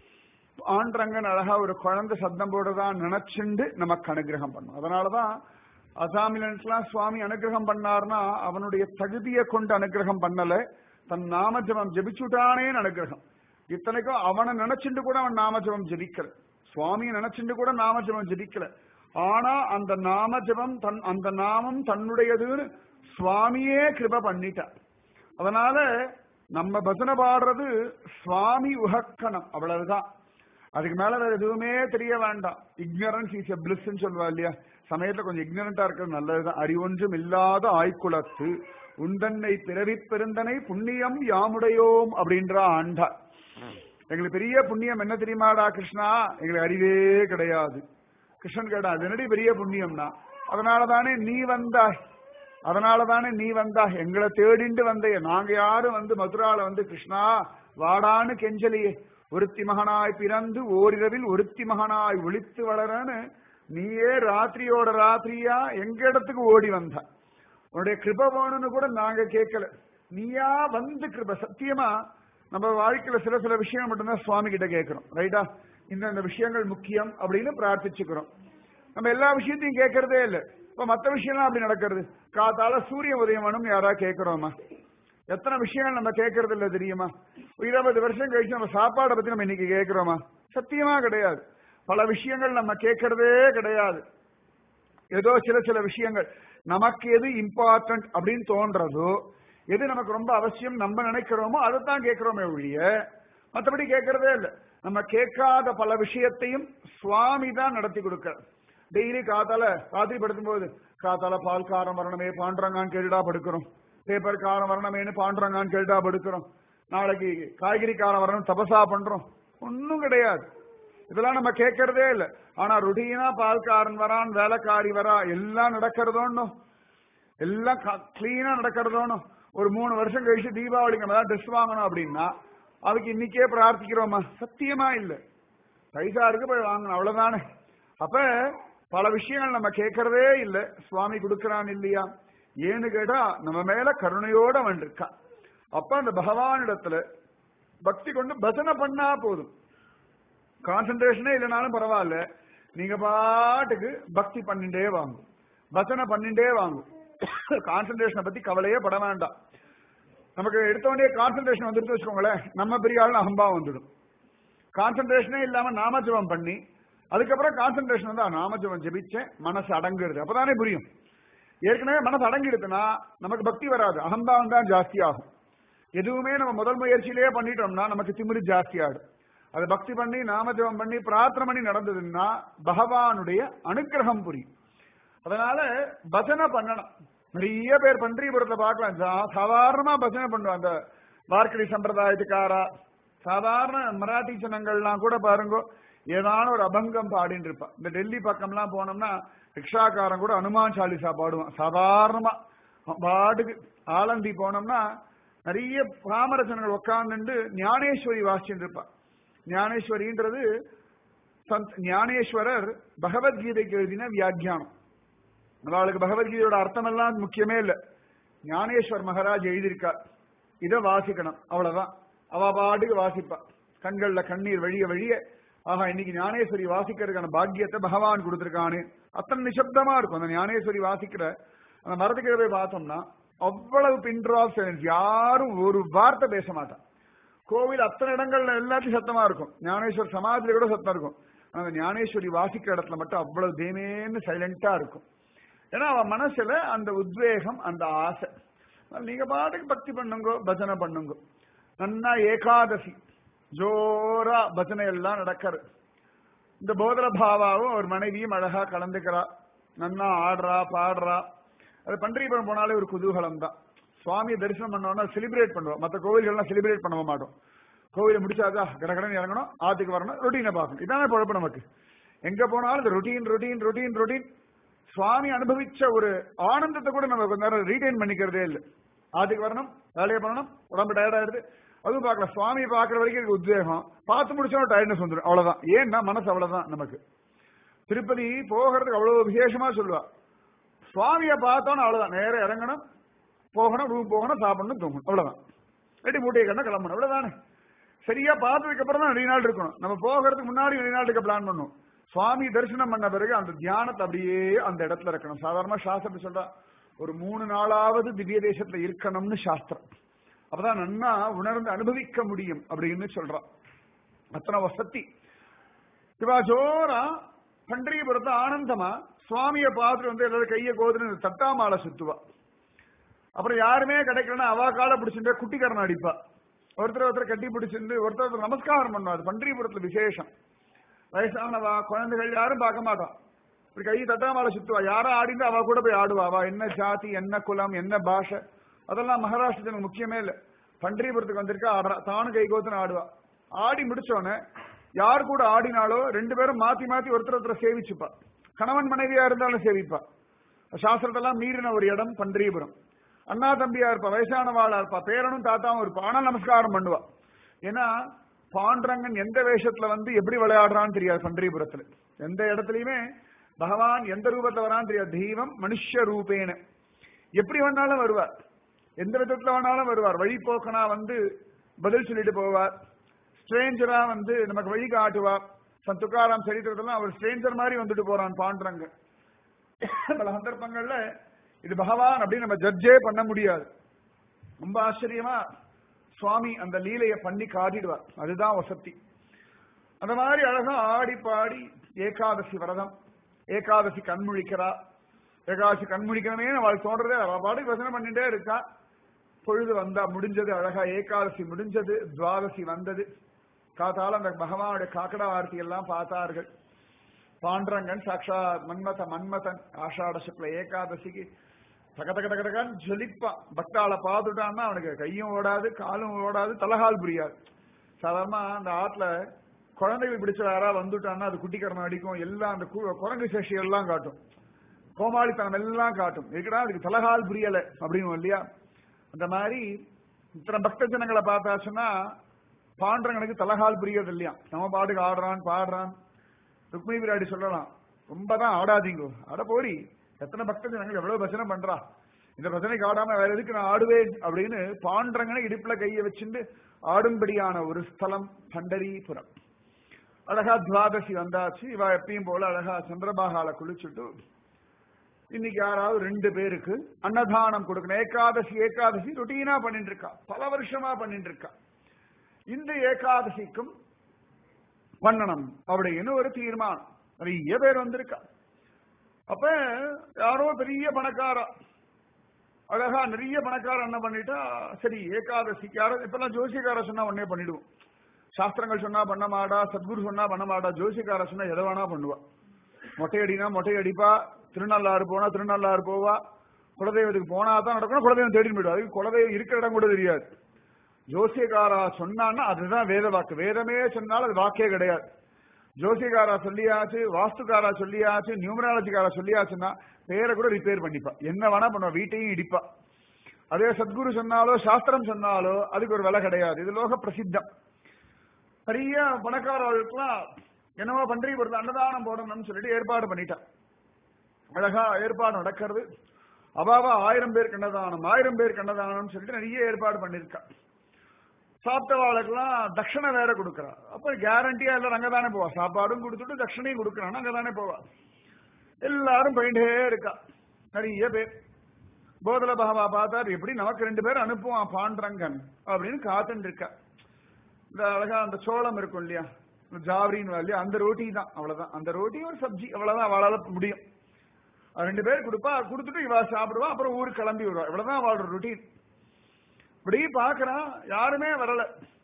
ஆண்டரங்கன் அழகா ஒரு குழந்தை சத்தம் போடுறதான் நினைச்சுண்டு நமக்கு அனுகிரகம் பண்ணும் அதனாலதான் அசாமிலன்ஸ்லாம் சுவாமி அனுகிரகம் பண்ணார்னா அவனுடைய தகுதியை கொண்டு அனுகிரகம் பண்ணல தன் நாமஜபம் ஜபிச்சுட்டானேன்னு அனுகிரகம் இத்தனைக்கும் அவனை நினைச்சுட்டு கூட அவன் நாமஜபம் ஜபிக்கல சுவாமியை நினைச்சுட்டு கூட நாமஜபம் ஜபிக்கல ஆனா அந்த நாமஜபம் தன் அந்த நாமம் தன்னுடையதுன்னு சுவாமியே கிருப பண்ணிட்டார் அதனால நம்ம பஜனை பாடுறது சுவாமி உகக்கணம் அவ்வளவுதான் அதுக்கு மேல வேற எதுவுமே தெரிய வேண்டாம் இக்னரன்ஸ் இஸ் எ பிளிஸ்ன்னு சொல்லுவா இல்லையா சமயத்துல கொஞ்சம் இக்னரண்டா இருக்கிறது நல்லதுதான் அறிவொன்றும் இல்லாத ஆய்குலத்து உந்தன்னை பிறவி பெருந்தனை புண்ணியம் யாமுடையோம் அப்படின்ற ஆண்டா எங்களுக்கு பெரிய புண்ணியம் என்ன தெரியுமாடா கிருஷ்ணா எங்களுக்கு அறிவே கிடையாது கிருஷ்ணன் கேட்டா அது என்னடி பெரிய புண்ணியம்னா அதனாலதானே நீ வந்தாய் அதனாலதானே நீ வந்தா எங்களை தேடிண்டு வந்தைய நாங்க யாரும் வந்து மதுரால வந்து கிருஷ்ணா வாடான்னு கெஞ்சலியே ஒருத்தி மகனாய் பிறந்து ஓரிரவில் ஒருத்தி மகனாய் ஒளித்து வளரன்னு நீயே ராத்திரியோட ராத்திரியா எங்க இடத்துக்கு ஓடி வந்த உன்னுடைய கிருப வேணும்னு கூட நாங்க கேட்கல நீயா வந்து கிருப சத்தியமா நம்ம வாழ்க்கையில சில சில விஷயம் மட்டும்தான் சுவாமி கிட்ட கேட்கிறோம் ரைட்டா இந்த இந்த விஷயங்கள் முக்கியம் அப்படின்னு பிரார்த்திச்சுக்கிறோம் நம்ம எல்லா விஷயத்தையும் கேட்கறதே இல்லை இப்ப மத்த விஷயம்லாம் அப்படி நடக்கிறது காத்தால சூரிய உதயம் வேணும் யாரா கேட்கிறோமா எத்தனை விஷயங்கள் நம்ம கேட்கறது இல்ல தெரியுமா இருபது வருஷம் கழிச்சு நம்ம சாப்பாடை பத்தி நம்ம இன்னைக்கு கேட்கிறோமா சத்தியமா கிடையாது பல விஷயங்கள் நம்ம கேட்கறதே கிடையாது ஏதோ சில சில விஷயங்கள் நமக்கு எது இம்பார்ட்டன்ட் அப்படின்னு தோன்றதோ எது நமக்கு ரொம்ப அவசியம் நம்ம நினைக்கிறோமோ அதைத்தான் கேட்கிறோமே ஒழிய மற்றபடி கேட்கறதே இல்லை நம்ம கேட்காத பல விஷயத்தையும் சுவாமி தான் நடத்தி கொடுக்க டெய்லி காத்தால ராத்திரி படுத்தும் போது காத்தால பால் காரம் வரணுமே பாண்டுறங்கான்னு கேட்டுடா படுக்கிறோம் பேப்பர் காரம் வரணுமேனு பாண்டுறங்கான்னு கேட்டுடா படுக்கிறோம் நாளைக்கு காய்கறி காரம் வரணும் தபசா பண்றோம் ஒன்னும் கிடையாது இதெல்லாம் நம்ம கேட்கறதே இல்லை ஆனா ருட்டீனா பால்காரன் வரான் வேலைக்காரி வரா எல்லாம் நடக்கிறதோன்னு எல்லாம் கிளீனா நடக்கிறதோன்னு ஒரு மூணு வருஷம் கழிச்சு தீபாவளிக்கு நம்ம ட்ரெஸ் வாங்கணும் அப்படின்னா அதுக்கு இன்னைக்கே பிரார்த்திக்கிறோமா சத்தியமா இல்லை பைசா இருக்கு போய் வாங்கணும் அவ்வளவுதானே அப்ப பல விஷயங்கள் நம்ம கேட்கறதே இல்லை சுவாமி கொடுக்கறான் இல்லையா ஏன்னு கேட்டா நம்ம மேல கருணையோட அவன் இருக்கான் அப்ப அந்த பகவானிடத்துல பக்தி கொண்டு பஜனை பண்ணா போதும் கான்சென்ட்ரேஷனே இல்லைனாலும் பரவாயில்ல நீங்க பாட்டுக்கு பக்தி பண்ணிட்டே வாங்கும் பஜனை பண்ணிட்டே வாங்கும் கான்சென்ட்ரேஷனை பத்தி கவலையே பட வேண்டாம் நமக்கு எடுத்த உடனே கான்சென்ட்ரேஷன் வந்துட்டு வச்சுக்கோங்களேன் நம்ம பெரிய ஆள் அகம்பாவம் வந்துடும் கான்சென்ட்ரேஷனே இல்லாம நாமஜபம் பண்ணி அதுக்கப்புறம் கான்சென்ட்ரேஷன் வந்து நாமஜபம் ஜெபிச்சேன் மனசு அடங்குறது அப்பதானே புரியும் ஏற்கனவே மனசு அடங்கிடுதுன்னா நமக்கு பக்தி வராது அகம்பாவம் தான் ஜாஸ்தி ஆகும் எதுவுமே நம்ம முதல் முயற்சியிலேயே பண்ணிட்டோம்னா நமக்கு திமிரு ஜாஸ்தி ஆடும் அது பக்தி பண்ணி நாமஜபம் பண்ணி பிரார்த்தனை பண்ணி நடந்ததுன்னா பகவானுடைய அனுகிரகம் புரியும் அதனால பஜனை பண்ணணும் நிறைய பேர் பன்றிபுரத்தை பார்க்கலாம் சா- சாதாரணமா பஜனை பண்ணுவாங்க அந்த வார்க்கடி சம்பிரதாயத்துக்காரா சாதாரண மராட்டி ஜனங்கள்லாம் கூட பாருங்க ஏதான ஒரு அபங்கம் பாடின்னு இருப்பான் இந்த டெல்லி பக்கம்லாம் போனோம்னா ரிக்ஷாக்காரன் கூட அனுமான் சாலிசா பாடுவான் சாதாரணமா பாட்டுக்கு ஆலந்தி போனோம்னா நிறைய பாமர ஜனங்கள் உட்கார்ந்துட்டு ஞானேஸ்வரி வாசிச்சுட்டு இருப்பான் ஞானேஸ்வரின்றது சந்த் ஞானேஸ்வரர் பகவத்கீதைக்கு எழுதின வியாக்கியானம் அவளுக்கு பகவத்கீதையோட அர்த்தம் எல்லாம் முக்கியமே இல்ல ஞானேஸ்வர் மகாராஜ் எழுதியிருக்கார் இத வாசிக்கணும் அவ்வளவுதான் அவ பாட்டுக்கு வாசிப்பா கண்கள்ல கண்ணீர் வழிய வழிய ஆஹா இன்னைக்கு ஞானேஸ்வரி வாசிக்கிறதுக்கான பாக்கியத்தை பகவான் கொடுத்திருக்கானு அத்தனை நிசப்தமா இருக்கும் அந்த ஞானேஸ்வரி வாசிக்கிற அந்த மரத்துக்கு போய் பார்த்தோம்னா அவ்வளவு பின்ட்ராப் சைலன்ஸ் யாரும் ஒரு வார்த்தை பேச மாட்டான் கோவில் அத்தனை இடங்கள்ல எல்லாத்தையும் சத்தமா இருக்கும் ஞானேஸ்வர் சமாதியில கூட சத்தம் இருக்கும் ஆனா அந்த ஞானேஸ்வரி வாசிக்கிற இடத்துல மட்டும் அவ்வளவு தேமேன்னு சைலண்டா இருக்கும் ஏன்னா அவன் மனசுல அந்த உத்வேகம் அந்த ஆசை அதனால நீங்க பாட்டுக்கு பக்தி பண்ணுங்க பஜனை பண்ணுங்க நன்னா ஏகாதசி ஜோரா பஜனை எல்லாம் நடக்கிறது இந்த போதர பாவாவும் ஒரு மனைவியும் அழகா கலந்துக்கிறா நன்னா ஆடுறா பாடுறா அது பன்றிபுரம் போனாலே ஒரு குதூகலம் தான் சுவாமியை தரிசனம் பண்ணோம்னா செலிப்ரேட் பண்ணுவோம் மற்ற கோவில்கள்லாம் செலிப்ரேட் பண்ண மாட்டோம் கோவிலை முடிச்சாச்சா கடகடன் இறங்கணும் ஆத்துக்கு வரணும் ரொட்டீனை பார்க்கணும் இதானே குழப்பம் நமக்கு எங்க போனாலும் இந்த ரொட்டீன் ரொட்டீன் ரொட்டீன் ரொட்டீன் சுவாமி அனுபவிச்ச ஒரு ஆனந்தத்தை கூட நம்ம கொஞ்ச நேரம் ரீடைன் பண்ணிக்கிறதே இல்லை ஆத்துக்கு வரணும் வேலையை பண்ணணும் உடம்பு டயர்ட் ஆயிடுது அதுவும் பார்க்கல சுவாமியை பார்க்குற வரைக்கும் எனக்கு உத்வேகம் பார்த்து முடிச்சோம் டயர்ட்னஸ் வந்துடும் அவ்வளவுதான் ஏன்னா மனசு அவ்வளவுதான் நமக்கு திருப்பதி போகிறதுக்கு அவ்வளவு விசேஷமா சொல்லுவா சுவாமியை பார்த்தோன்னு அவ்வளவுதான் நேரம் இறங்கணும் போகணும் ரூம் போகணும் சாப்பிடணும் தூங்கணும் அவ்வளவுதான் ரெடி மூட்டையை கண்ண கிளம்பணும் அவ்வளவுதானே சரியா பார்த்ததுக்கு அப்புறம் தான் ரெண்டு நாள் இருக்கணும் நம்ம போகிறதுக்கு முன்னாடி ரெண்டு நாள் இருக்க பிளான் பண்ணும் சுவாமி தரிசனம் பண்ண பிறகு அந்த தியானத்தை அப்படியே அந்த இடத்துல இருக்கணும் சாதாரண சாஸ்திரத்தை சொல்றா ஒரு மூணு நாளாவது திவ்ய தேசத்துல இருக்கணும்னு சாஸ்திரம் அப்பதான் நன்னா உணர்ந்து அனுபவிக்க முடியும் அப்படின்னு சொல்றான் அத்தனை வசதி சிவா ஜோரா பண்டரிபுரத்தை ஆனந்தமா சுவாமியை பார்த்துட்டு வந்து எல்லாரும் கையை கோதுன்னு தட்டாமாலை சுத்துவா அப்புறம் யாருமே கிடைக்கலன்னா அவா காலை பிடிச்சிட்டு குட்டிக்காரன் அடிப்பா ஒருத்தர் ஒருத்தர் கட்டி பிடிச்சிருந்து ஒருத்தர் ஒருத்தர் நமஸ்காரம் பண்ணுவா அது பண்டரிபுரத்துல விசேஷம் வயசானவா குழந்தைகள் யாரும் பார்க்க மாட்டான் இப்படி கை தட்டாமாலை சுத்துவா யாரும் ஆடிந்து அவ கூட போய் ஆடுவா அவ என்ன ஜாதி என்ன குலம் என்ன பாஷை அதெல்லாம் மகாராஷ்டிரத்துக்கு முக்கியமே இல்ல பண்டரிபுரத்துக்கு வந்திருக்கா ஆடுறா தானும் கை கோத்துன்னு ஆடுவா ஆடி முடிச்சோடனே யார் கூட ஆடினாலோ ரெண்டு பேரும் மாத்தி மாத்தி ஒருத்தர் ஒருத்தர் சேவிச்சுப்பா கணவன் மனைவியா இருந்தாலும் சேவிப்பா சாஸ்திரத்தெல்லாம் மீறின ஒரு இடம் பண்டரிபுரம் அண்ணா தம்பியா இருப்பா வயசானவாளா இருப்பா பேரனும் தாத்தாவும் இருப்பா ஆனா நமஸ்காரம் பண்ணுவா ஏன்னா பாண்டரங்கன் எந்த வேஷத்துல வந்து எப்படி விளையாடுறான்னு தெரியாது பண்டரிபுரத்துல எந்த இடத்துலயுமே பகவான் எந்த ரூபத்துல வரான்னு தெரியாது தெய்வம் மனுஷ ரூபேன எப்படி வேணாலும் வருவார் எந்த விதத்துல வேணாலும் வருவார் வழிபோக்கனா வந்து பதில் சொல்லிட்டு போவார் ஸ்ட்ரேஞ்சரா வந்து நமக்கு வழி காட்டுவார் சந்த் துக்காராம் சரித்திரத்தெல்லாம் அவர் ஸ்ட்ரேஞ்சர் மாதிரி வந்துட்டு போறான் பாண்டரங்க பல சந்தர்ப்பங்கள்ல இது பகவான் அப்படின்னு நம்ம ஜட்ஜே பண்ண முடியாது ரொம்ப ஆச்சரியமா சுவாமி அந்த லீலையை பண்ணி காட்டிடுவார் அதுதான் வசதி அந்த மாதிரி அழகா ஆடி பாடி ஏகாதசி விரதம் ஏகாதசி கண்முழிக்கிறா ஏகாதசி கண்முழிக்கணுமே அவள் தோன்றதே அவ பாடி வசனை பண்ணிட்டே இருக்கா பொழுது வந்தா முடிஞ்சது அழகா ஏகாதசி முடிஞ்சது துவாதசி வந்தது காத்தால அந்த பகவானுடைய காக்கடா ஆர்த்தி எல்லாம் பார்த்தார்கள் பாண்டரங்கன் சாட்சா மன்மத மன்மதன் ஆஷாட சுக்ல ஏகாதசிக்கு தக தக தக தகன்னு ஜொலிப்பான் பக்தாளை பார்த்துட்டான்னா அவனுக்கு கையும் ஓடாது காலும் ஓடாது தலகால் புரியாது சாதாரணமா அந்த ஆத்துல குழந்தைகள் பிடிச்ச யாராவது வந்துட்டான்னா அது குட்டிக்கரணம் அடிக்கும் எல்லாம் அந்த கு- குரங்கு சேஷி எல்லாம் காட்டும் கோமாளித்தனம் எல்லாம் காட்டும் இருக்கடா அதுக்கு தலகால் புரியல அப்படின்னு இல்லையா அந்த மாதிரி இத்தனை பக்த ஜனங்களை பார்த்தாச்சுன்னா பாண்டவனுக்கு தலகால் புரியறது இல்லையா நம்ம பாட்டுக்கு ஆடுறான் பாடுறான் ருக்மிணி விராடி சொல்லலாம் ரொம்ப தான் ஆடாதீங்கோ அட போடி எத்தனை பக்த ஜனங்கள் எவ்வளவு பஜனை பண்றா இந்த பஜனைக்கு ஆடாம வேற எதுக்கு நான் ஆடுவேன் அப்படின்னு பாண்டரங்கனை இடுப்புல கையை வச்சுட்டு ஆடும்படியான ஒரு ஸ்தலம் பண்டரிபுரம் அழகா துவாதசி வந்தாச்சு இவ எப்பயும் போல அழகா சந்திரபாகால குளிச்சுட்டு இன்னைக்கு யாராவது ரெண்டு பேருக்கு அன்னதானம் கொடுக்கணும் ஏகாதசி ஏகாதசி ரொட்டீனா பண்ணிட்டு இருக்கா பல வருஷமா பண்ணிட்டு இருக்கா இந்த ஏகாதசிக்கும் பண்ணணும் அப்படின்னு ஒரு தீர்மானம் நிறைய பேர் வந்திருக்கா அப்ப யாரோ பெரிய பணக்காரா அழகா நிறைய பணக்கார என்ன பண்ணிட்டா சரி ஏகாதசிக்கு யாரோ இப்பெல்லாம் ஜோசியக்கார சொன்னா உடனே பண்ணிடுவோம் சாஸ்திரங்கள் சொன்னா பண்ண மாட்டா சத்குரு சொன்னா பண்ண மாட்டா ஜோசியக்கார சொன்னா எதை வேணா பண்ணுவா மொட்டை அடினா மொட்டை அடிப்பா திருநள்ளாறு போனா திருநள்ளாறு போவா குலதெய்வத்துக்கு போனா தான் நடக்கணும் குலதெய்வம் தேடின்னு போயிடும் அதுக்கு குலதெய்வம் இருக்கிற இடம் கூட தெரியாது ஜோசியக்காரா சொன்னான்னா அதுதான் வேத வாக்கு வேதமே சொன்னாலும் அது வாக்கே கிடையாது ஜோசியக்காரா சொல்லியாச்சு வாஸ்துக்காரா சொல்லியாச்சு நியூமராலஜிக்காரா சொல்லியாச்சுன்னா பேரை கூட ரிப்பேர் பண்ணிப்பா என்ன வேணா பண்ணுவா வீட்டையும் இடிப்பா அதே சத்குரு சொன்னாலோ சாஸ்திரம் சொன்னாலோ அதுக்கு ஒரு விலை கிடையாது இது லோக பிரசித்தம் நிறைய பணக்காரர்களுக்கெல்லாம் என்னவோ பன்றிபுரத்து அன்னதானம் போடணும்னு சொல்லிட்டு ஏற்பாடு பண்ணிட்டான் அழகா ஏற்பாடு நடக்கிறது அவாவா ஆயிரம் பேருக்கு அன்னதானம் ஆயிரம் பேருக்கு அன்னதானம்னு சொல்லிட்டு நிறைய ஏற்பாடு பண்ணிருக்கா சாப்பிட்டவாளுக்கெல்லாம் தட்சணை வேற கொடுக்கறா அப்ப கேரண்டியா எல்லாரும் அங்கதானே போவா சாப்பாடும் கொடுத்துட்டு தட்சணையும் கொடுக்கறான் அங்கதானே போவா எல்லாரும் போயிட்டே இருக்கா நிறைய பேர் போதல பகவா பார்த்தார் எப்படி நமக்கு ரெண்டு பேர் அனுப்புவான் பாண்டரங்கன் அப்படின்னு காத்துன்னு இருக்கா இந்த அழகா அந்த சோளம் இருக்கும் இல்லையா ஜாவரின்னு இல்லையா அந்த ரோட்டி தான் அவ்வளவுதான் அந்த ரோட்டி ஒரு சப்ஜி அவ்வளவுதான் அவளால முடியும் அது ரெண்டு பேர் கொடுப்பா கொடுத்துட்டு இவா சாப்பிடுவா அப்புறம் ஊருக்கு கிளம்பி வருவா இவ்வளவுதான் அவளோட ரொட்டீன் இப்படி பாக்குறான் யாருமே வரல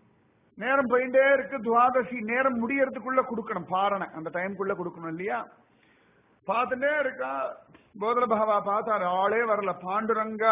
நேரம் போயிட்டே இருக்கு துவாதசி நேரம் முடியறதுக்குள்ள கொடுக்கணும் பாரணை அந்த டைம்குள்ள கொடுக்கணும் இல்லையா பார்த்துட்டே இருக்கா போதல பகவா பார்த்தாரு ஆளே வரல பாண்டுரங்கா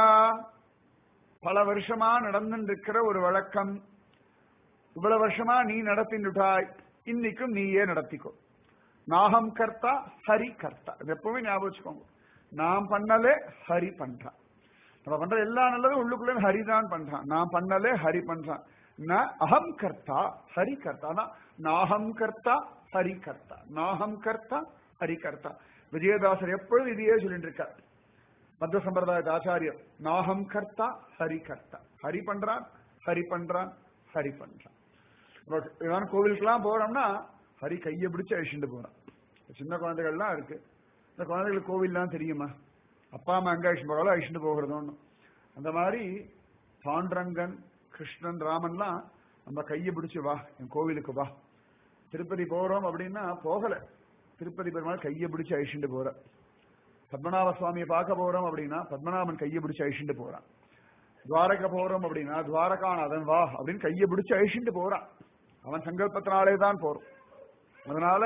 பல வருஷமா நடந்துட்டு இருக்கிற ஒரு வழக்கம் இவ்வளவு வருஷமா நீ நடத்தின்னுட்டாய் இன்னைக்கும் நீயே நடத்திக்கோ நாகம் கர்த்தா ஹரி கர்த்தா இது எப்பவுமே ஞாபகம் வச்சுக்கோங்க நாம் பண்ணலே ஹரி பண்றான் நம்ம பண்ற எல்லா நல்லதும் உள்ளுக்குள்ள ஹரி தான் பண்றான் நான் பண்ணலே ஹரி பண்றான் ந அகம் கர்த்தா ஹரி கர்த்தா ஆனா நாகம் கர்த்தா ஹரி கர்த்தா நாகம் கர்த்தா ஹரி கர்த்தா விஜயதாசர் எப்பொழுதும் இதையே சொல்லிட்டு இருக்கார் மத்திய சம்பிரதாயத்து ஆச்சாரியர் நாகம் கர்த்தா ஹரி கர்த்தா ஹரி பண்றான் ஹரி பண்றான் ஹரி பண்றான் ஏதாவது கோவிலுக்கெல்லாம் போறோம்னா ஹரி கையை பிடிச்சு அழிச்சுட்டு போறான் சின்ன குழந்தைகள்லாம் இருக்கு இந்த குழந்தைகளுக்கு கோவில்லாம் தெரியுமா அப்பா அம்மா எங்க அழிச்சுட்டு போறாலும் அழிச்சுட்டு போகிறது ஒண்ணு அந்த மாதிரி பாண்டரங்கன் கிருஷ்ணன் ராமன்லாம் நம்ம கையை பிடிச்சு வா என் கோவிலுக்கு வா திருப்பதி போறோம் அப்படின்னா போகல திருப்பதி பெருமாள் கையை பிடிச்சு அழிச்சுட்டு போற பத்மநாப சுவாமியை பார்க்க போறோம் அப்படின்னா பத்மநாபன் கையை பிடிச்சு அழிச்சுட்டு போறான் துவாரகை போறோம் அப்படின்னா துவாரகாநாதன் வா அப்படின்னு கையை பிடிச்சு அழிச்சுட்டு போறான் அவன் சங்கல்பத்தினாலே தான் போறோம் அதனால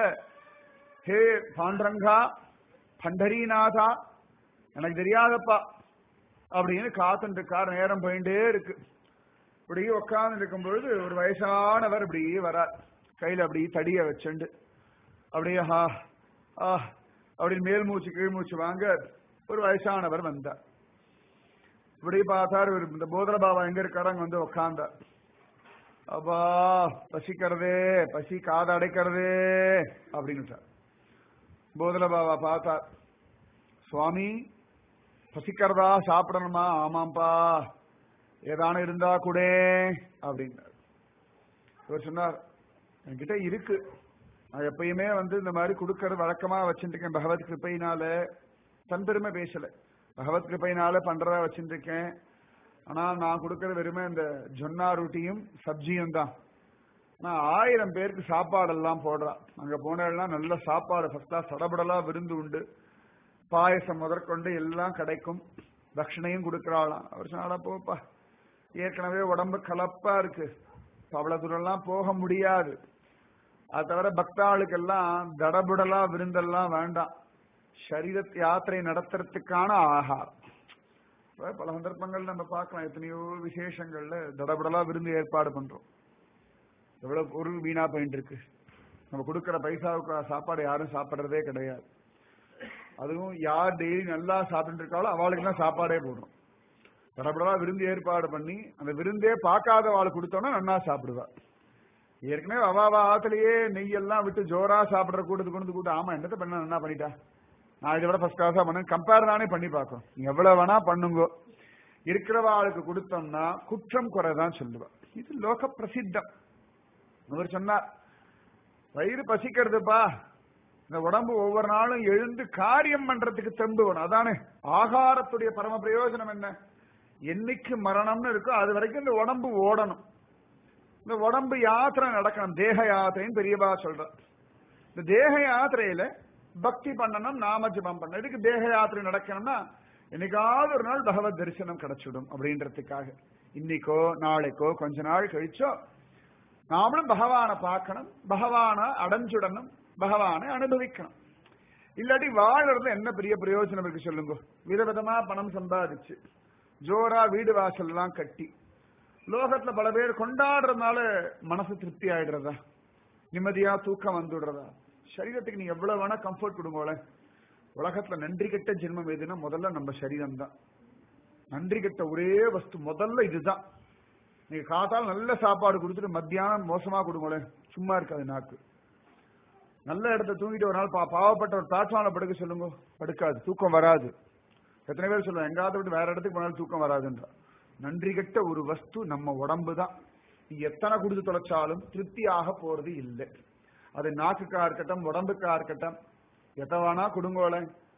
ஹே பாண்டரங்கா பண்டரிநாதா எனக்கு தெரியாதப்பா அப்படின்னு காத்துட்டு இருக்கார் நேரம் போயிட்டே இருக்கு இப்படியே உட்கார்ந்து இருக்கும் பொழுது ஒரு வயசானவர் இப்படியே வரார் கையில அப்படி தடிய வச்சுண்டு அப்படியே ஹா ஆ அப்படின்னு மேல் மூச்சு கீழ் மூச்சு வாங்க ஒரு வயசானவர் வந்தார் இப்படி பார்த்தார் இவர் இந்த போதர பாபா எங்க இருக்காரங்க வந்து உட்கார்ந்தார் அப்பா பசிக்கிறதே பசி காது அடைக்கிறதே அப்படின்னு போதல பாபா பார்த்தார் சுவாமி பசிக்கிறதா சாப்பிடணுமா ஆமாம்பா ஏதான இருந்தா கூட அப்படின்னார் இவர் சொன்னார் என்கிட்ட இருக்கு நான் எப்பயுமே வந்து இந்த மாதிரி கொடுக்கறது வழக்கமா வச்சுருக்கேன் பகவத் கிருப்பையினால தன் பெருமை பேசல பகவத் கிருப்பையினால பண்றதா வச்சுருக்கேன் ஆனா நான் கொடுக்கறது வெறுமே இந்த ஜொன்னா ரொட்டியும் சப்ஜியும் தான் நான் ஆயிரம் பேருக்கு சாப்பாடெல்லாம் போடுறான் அங்க போனெல்லாம் நல்ல சாப்பாடு ஃபர்ஸ்ட் கிளாஸ் சடபடலா விருந்து உண்டு பாயசம் முதற்கொண்டு எல்லாம் கிடைக்கும் தட்சிணையும் கொடுக்கறாளாம் அவர் சொன்னாடா போப்பா ஏற்கனவே உடம்பு கலப்பா இருக்கு அவ்வளவு தூரம்லாம் போக முடியாது அது தவிர பக்தாளுக்கெல்லாம் தடபுடலா விருந்தெல்லாம் வேண்டாம் சரீர யாத்திரை நடத்துறதுக்கான ஆகாரம் பல சந்தர்ப்பங்கள் நம்ம பார்க்கலாம் எத்தனையோ விசேஷங்கள்ல தடபுடலா விருந்து ஏற்பாடு பண்றோம் எவ்வளவு பொருள் வீணா போயிட்டு இருக்கு நம்ம கொடுக்கிற பைசாவுக்கு சாப்பாடு யாரும் சாப்பிடுறதே கிடையாது அதுவும் யார் டெய்லி நல்லா சாப்பிட்டு இருக்காளோ அவளுக்கு தான் சாப்பாடே போடுறோம் தடபடலா விருந்து ஏற்பாடு பண்ணி அந்த விருந்தே பார்க்காத அவளுக்கு கொடுத்தோம்னா நல்லா சாப்பிடுவா ஏற்கனவே அவாவா ஆத்துலயே நெய்யெல்லாம் விட்டு ஜோரா சாப்பிடுற கூட்டத்துக்கு கொண்டு கூட்டம் ஆமா என்னத்த பண்ண என்ன பண்ணிட்டா நான் இதை விட ஃபர்ஸ்ட் கிளாஸா பண்ண கம்பேர் தானே பண்ணி பார்க்கணும் நீ எவ்வளவு வேணா பண்ணுங்க இருக்கிறவாளுக்கு கொடுத்தோம்னா குற்றம் குறைதான் சொல்லுவா இது லோக பிரசித்தம் அவர் சொன்னார் வயிறு பசிக்கிறதுப்பா இந்த உடம்பு ஒவ்வொரு நாளும் எழுந்து காரியம் பண்றதுக்கு தெம்பு வேணும் அதானே ஆகாரத்துடைய பரம பிரயோஜனம் என்ன என்னைக்கு மரணம்னு இருக்கோ அது வரைக்கும் இந்த உடம்பு ஓடணும் இந்த உடம்பு யாத்திரை நடக்கணும் தேக யாத்திரைன்னு பெரியவா சொல்ற இந்த தேக யாத்திரையில பக்தி பண்ணணும் நாம ஜபம் பண்ணணும் இதுக்கு தேக யாத்திரை நடக்கணும்னா என்னைக்காவது ஒரு நாள் பகவத் தரிசனம் கிடைச்சிடும் அப்படின்றதுக்காக இன்னைக்கோ நாளைக்கோ கொஞ்ச நாள் கழிச்சோ நாமளும் பகவானை பார்க்கணும் பகவானை அடைஞ்சுடணும் பகவானை அனுபவிக்கணும் இல்லாட்டி வாழறது என்ன பெரிய பிரயோஜனம் இருக்கு சொல்லுங்க விதவிதமா பணம் சம்பாதிச்சு ஜோரா வீடு வாசல் எல்லாம் கட்டி லோகத்துல பல பேர் கொண்டாடுறதுனால மனசு திருப்தி ஆயிடுறதா நிம்மதியா தூக்கம் வந்துடுறதா சரீரத்துக்கு நீங்க எவ்வளவு வேணா கம்ஃபர்ட் கொடுங்கோல உலகத்துல நன்றி கெட்ட ஜென்மம் எதுன்னா முதல்ல நம்ம சரீரம் தான் நன்றி கெட்ட ஒரே வஸ்து முதல்ல இதுதான் நீங்க காத்தால் நல்ல சாப்பாடு கொடுத்துட்டு மத்தியானம் மோசமா கொடுங்களேன் சும்மா இருக்காது நாக்கு நல்ல இடத்த தூங்கிட்டு ஒரு நாள் பா பாவப்பட்ட ஒரு பிளாட்ஃபார்ம்ல படுக்க சொல்லுங்க படுக்காது தூக்கம் வராது எத்தனை பேர் சொல்லுவாங்க எங்காவது விட்டு வேற இடத்துக்கு போனாலும் தூக்கம் வராதுன்றா நன்றி கெட்ட ஒரு வஸ்து நம்ம உடம்பு தான் நீ எத்தனை கொடுத்து தொலைச்சாலும் திருப்தியாக போறது இல்லை அது நாக்குக்கா இருக்கட்டும் உடம்புக்கா இருக்கட்டும் எத்தவானா கொடுங்கோல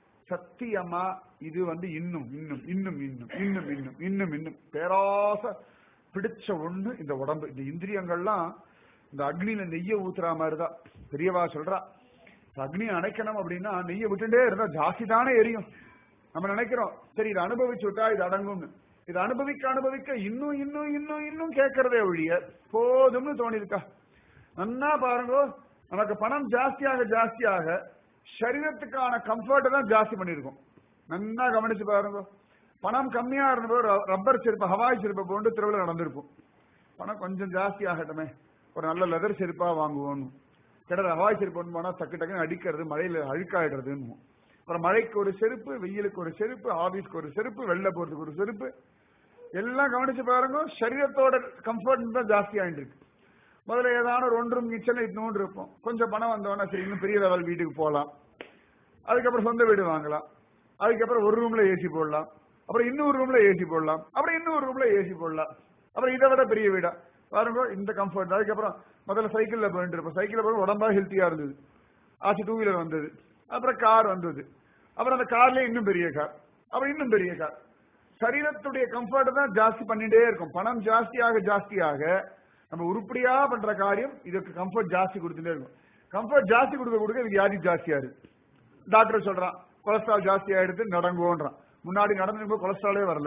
சத்தியமா இது வந்து இன்னும் இன்னும் இன்னும் இன்னும் இன்னும் இன்னும் இன்னும் இன்னும் பேராச பிடிச்ச ஒண்ணு இந்த உடம்பு இந்த இந்திரியங்கள்லாம் இந்த அக்னியில நெய்ய ஊத்துற மாதிரிதான் பெரியவா சொல்றா இந்த அக்னியை அணைக்கணும் அப்படின்னா நெய்யை விட்டுட்டே இருந்தா ஜாஸ்தி தானே எரியும் நம்ம நினைக்கிறோம் சரி இதை அனுபவிச்சு விட்டா இது அடங்கும்னு இதை அனுபவிக்க அனுபவிக்க இன்னும் இன்னும் இன்னும் இன்னும் கேட்கறதே ஒழிய போதும்னு தோணிருக்கா நன்னா பாருங்க நமக்கு பணம் ஜாஸ்தியாக ஜாஸ்தியாக சரீரத்துக்கான கம்ஃபர்ட்டை தான் ஜாஸ்தி பண்ணிருக்கோம் நன்னா கவனிச்சு பாருங்க பணம் கம்மியா இருந்தபோது ர- ரப்பர் செருப்பு ஹவாய் செருப்பை போட்டு திருவிழா நடந்திருக்கும் பணம் கொஞ்சம் ஜாஸ்தி ஆகட்டுமே ஒரு நல்ல லெதர் செருப்பா வாங்குவோம் கிட்ட ஹவாய் செருப்பு ஒன்று போனா டக்கு டக்குன்னு அடிக்கிறது மழையில அழுக்காயிடுறதுன்னு அப்புறம் மழைக்கு ஒரு செருப்பு வெயிலுக்கு ஒரு செருப்பு ஆபீஸ்க்கு ஒரு செருப்பு வெளில போறதுக்கு ஒரு செருப்பு எல்லாம் கவனிச்சு பாருங்க சரீரத்தோட கம்ஃபர்ட் தான் ஜாஸ்தி ஆயிட்டு இருக்கு முதல்ல ஏதான ஒரு ஒன்று கிச்சன் இன்னொன்று இருக்கும் கொஞ்சம் பணம் வந்தோன்னா சரி இன்னும் பெரிய லெவல் வீட்டுக்கு போகலாம் அதுக்கப்புறம் சொந்த வீடு வாங்கலாம் அதுக்கப்புறம் ஒரு ரூம்ல ஏசி போடலாம் அப்புறம் இன்னொரு ரூம்ல ஏசி போடலாம் அப்புறம் இன்னொரு ரூம்ல ஏசி போடலாம் அப்புறம் இதை விட பெரிய வீடா பாருங்க இந்த கம்ஃபர்ட் அதுக்கப்புறம் முதல்ல சைக்கிள்ல போயிட்டு இருப்போம் சைக்கிள்ல போய் உடம்பா ஹெல்த்தியா இருந்தது ஆச்சு டூ வீலர் வந்தது அப்புறம் கார் வந்தது அப்புறம் அந்த கார்லயே இன்னும் பெரிய கார் அப்புறம் இன்னும் பெரிய கார் சரீரத்துடைய கம்ஃபர்ட் தான் ஜாஸ்தி பண்ணிட்டே இருக்கும் பணம் ஜாஸ்தியாக ஜாஸ்தியாக நம்ம உருப்படியா பண்ற காரியம் இதுக்கு கம்ஃபர்ட் ஜாஸ்தி கொடுத்துட்டே இருக்கும் கம்ஃபர்ட் ஜாஸ்தி கொடுக்க கொடுக்க இதுக்கு வியாதி ஜாஸ்தியா இருக்கு டாக்டர் சொல்றான் கொலஸ்ட்ரால் ஜாஸ்தி ஆயிடுது நடங்குவோன்றான் முன்னாடி நடந்து கொலஸ்ட்ராலே வரல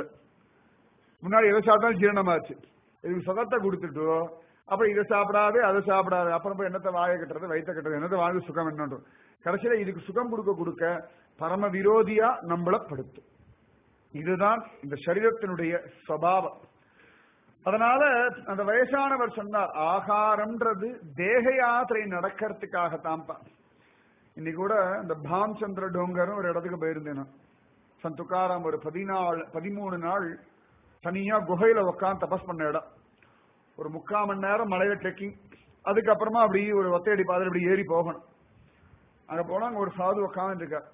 முன்னாடி எதை சாப்பிட்டாலும் ஜீரணமாச்சு இதுக்கு சுகத்தை கொடுத்துட்டு அப்புறம் இதை சாப்பிடாது அதை சாப்பிடாது அப்புறம் போய் என்னத்தை வாயை கட்டுறது வயிற்ற கட்டுறது என்னத்தை வாங்கி சுகம் என்னன்றோம் கடைசியில இதுக்கு சுகம் கொடுக்க கொடுக்க பரம விரோதியா நம்மள படுத்தும் இதுதான் இந்த சரீரத்தினுடைய சுவாவம் அதனால அந்த வயசானவர் சொன்னார் ஆகாரம்ன்றது தேக யாத்திரை நடக்கிறதுக்காகத்தான்ப்பா இன்னைக்கு கூட இந்த பாம் சந்திர டோங்கரும் ஒரு இடத்துக்கு போயிருந்தேன் நான். சந்த் துக்காராம் ஒரு பதினாலு பதிமூணு நாள் தனியா குகையில உட்காந்து தபஸ் பண்ண இடம் ஒரு முக்கால் மணி நேரம் மலையில ட்ரெக்கிங் அதுக்கப்புறமா அப்படி ஒரு ஒத்தையடி பாதையில இப்படி ஏறி போகணும் அங்க போனா அங்க ஒரு சாது உட்காந்து இருக்கார்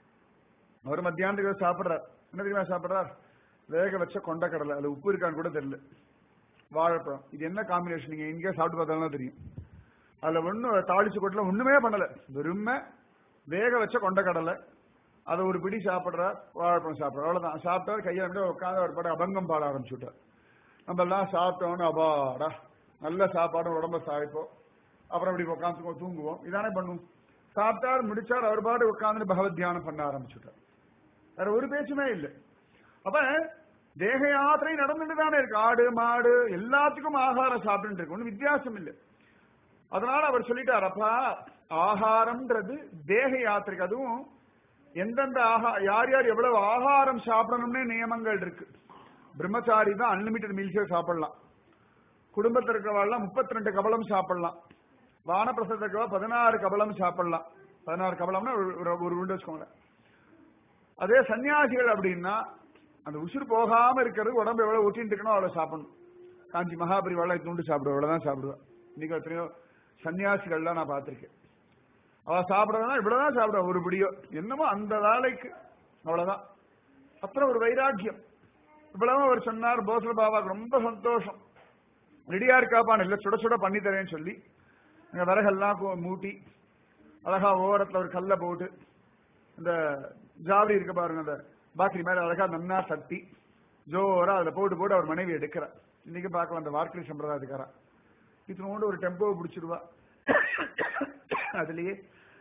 அவர் மத்தியானத்துக்கு ஏதோ சாப்பிடுறார் என்ன தெரியுமா சாப்பிடுறார் வேக வச்ச கொண்டக்கடலை அது உப்பு இருக்கான்னு கூட தெரியல வாழைப்பழம் இது என்ன காம்பினேஷன் நீங்க எங்கேயா சாப்பிட்டு பார்த்தாலும் தெரியும் அதுல ஒண்ணும் தாளிச்சு கொட்டல ஒண்ணுமே பண்ணல வெறுமை வேக வச்ச கொண்டக்கடலை அதை ஒரு பிடி சாப்பிடுறார் வாழைப்பழம் சாப்பிடுறார் அவ்வளவுதான் சாப்பிட்டார் கையை வந்து உட்காந்து ஒரு பாட்டு அபங்கம் பாட ஆரம்பிச்சுட்டார் நம்ம எல்லாம் சாப்பிட்டோன்னு அபாடா நல்ல சாப்பாடு உடம்ப சாய்ப்போம் அப்புறம் இப்படி உட்காந்து தூங்குவோம் இதானே பண்ணுவோம் சாப்பிட்டார் முடிச்சார் அவர் பாட்டு உட்காந்து பகவத் தியானம் பண்ண ஆரம்பிச்சுட்டார் வேற ஒரு பேச்சுமே இல்லை அப்ப தேக யாத்திரை நடந்துட்டு தானே இருக்கு ஆடு மாடு எல்லாத்துக்கும் ஆகாரம் சாப்பிட்டு இருக்கு ஒன்னும் வித்தியாசம் இல்லை அதனால அவர் சொல்லிட்டார் அப்பா ஆகாரம்ன்றது தேக யாத்திரைக்கு அதுவும் எந்தெந்த ஆகா யார் யார் எவ்வளவு ஆகாரம் சாப்பிடணும்னே நியமங்கள் இருக்கு பிரம்மச்சாரி தான் அன்லிமிட்டட் மீல்ஸே சாப்பிடலாம் குடும்பத்தில் இருக்கிறவாள்லாம் முப்பத்தி ரெண்டு கபலம் சாப்பிடலாம் வானப்பிரசத்துக்கு பதினாறு கபலம் சாப்பிடலாம் பதினாறு கபலம்னா ஒரு ஒரு- ஒரு உருண்டை வச்சுக்கோங்களேன் அதே சன்னியாசிகள் அப்படின்னா அந்த உசுறு போகாம இருக்கிறது உடம்பு எவ்வளவு ஒட்டிட்டு இருக்கணும் அவ்வளவு சாப்பிடணும் காஞ்சி மகாபரிவாள தூண்டு சாப்பிடுவா அவ்வளவுதான் சாப்பிடுவா இன்னைக்கு எத்தனையோ சன்னியாசிகள்லாம் நான் பார்த்திருக்கேன் அவ சாப்பிடறதுனா இவ்வளவுதான் சாப்பிடுவா ஒரு பிடியோ என்னமோ அந்த வேலைக்கு அவ்வளவுதான் அப்புறம் ஒரு வைராக்கியம் இவ்வளவு அவர் சொன்னார் போசல பாபாவுக்கு ரொம்ப சந்தோஷம் ரெடியா இருக்காப்பான் இல்ல சுட சுட பண்ணி தரேன்னு சொல்லி அங்க விறகெல்லாம் கு- மூட்டி அழகா ஓரத்துல ஒரு கல்லை போட்டு இந்த ஜாவடி இருக்கு பாருங்க அந்த பாக்கரி மேல அழகா நன்னா தட்டி ஜோரா அதுல போட்டு போட்டு அவர் மனைவி எடுக்கிறார் இன்னைக்கு பார்க்கலாம் அந்த வார்க்கரி சம்பிரதாயத்துக்காரா இத்தனோண்டு ஒரு டெம்போவை பிடிச்சிருவா அதுலயே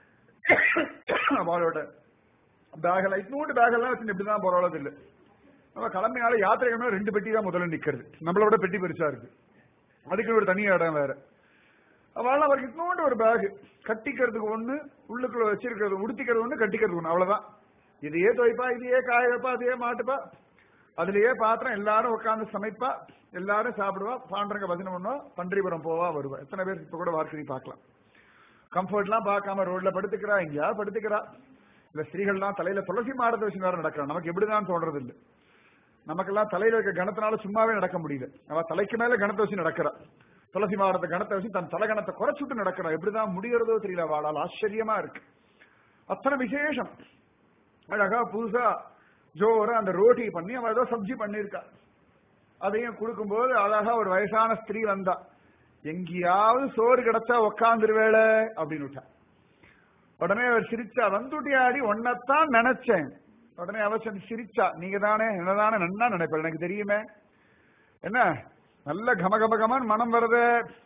அவளோட பேகெல்லாம் இத்தனோண்டு பேகெல்லாம் வச்சு இப்படிதான் போற அளவுக்கு இல்லை நம்ம கிளம்பினால யாத்திரைகள் ரெண்டு பெட்டி தான் முதல்ல நிக்கிறது நம்மளோட பெட்டி பெருசா இருக்கு அதுக்கு ஒரு தனி இடம் வேற அவள் அவருக்கு இன்னொன்று ஒரு பேக் கட்டிக்கிறதுக்கு ஒண்ணு உள்ளுக்குள்ள வச்சிருக்கிறது உடுத்திக்கிறது ஒண்ணு கட்டிக்கிறது ஒண்ணு அவ்வளவுதான் இதையே துவைப்பா இதையே காய வைப்பா அதையே மாட்டுப்பா அதுலயே பாத்திரம் எல்லாரும் உட்கார்ந்து சமைப்பா எல்லாரும் சாப்பிடுவா பாண்டரங்க பஜனை பண்ணுவா பன்றிபுரம் போவா வருவா எத்தனை பேர் இப்ப கூட வார்க்கடி பார்க்கலாம் கம்ஃபர்ட்லாம் பார்க்காம ரோட்ல படுத்துக்கிறா எங்கேயா படுத்துக்கிறா இல்ல ஸ்திரீகள்லாம் தலையில துளசி மாடத்தை வச்சு வேற நடக்கிறா நமக்கு எப்படிதான் தோன்றது இல்ல நமக்கெல்லாம் தலையில இருக்க கணத்தினால சும்மாவே நடக்க முடியல அவ தலைக்கு மேல கணத்தை வச்சு நடக்கிறா துளசி மாடத்தை கணத்தை வச்சு தன் தலைகணத்தை குறைச்சுட்டு நடக்கிறா எப்படிதான் முடியறதோ தெரியல வாழால் ஆச்சரியமா இருக்கு அத்தனை விசேஷம் அழகா புதுசா ஜோரா அந்த ரோட்டி பண்ணி அவன் ஏதோ சப்ஜி பண்ணிருக்கா அதையும் கொடுக்கும்போது அழகா ஒரு வயசான ஸ்திரீ வந்தா எங்கேயாவது சோறு கிடைச்சா உக்காந்துருவேள அப்படின்னு விட்டா உடனே அவர் சிரிச்சா வந்துட்டியாடி உன்னைத்தான் நினைச்சேன் உடனே அவர் சொல்லி சிரிச்சா நீங்க தானே என்னதானே நன்னா நினைப்பேன் எனக்கு தெரியுமே என்ன நல்ல கம கம கமன் மனம் வருது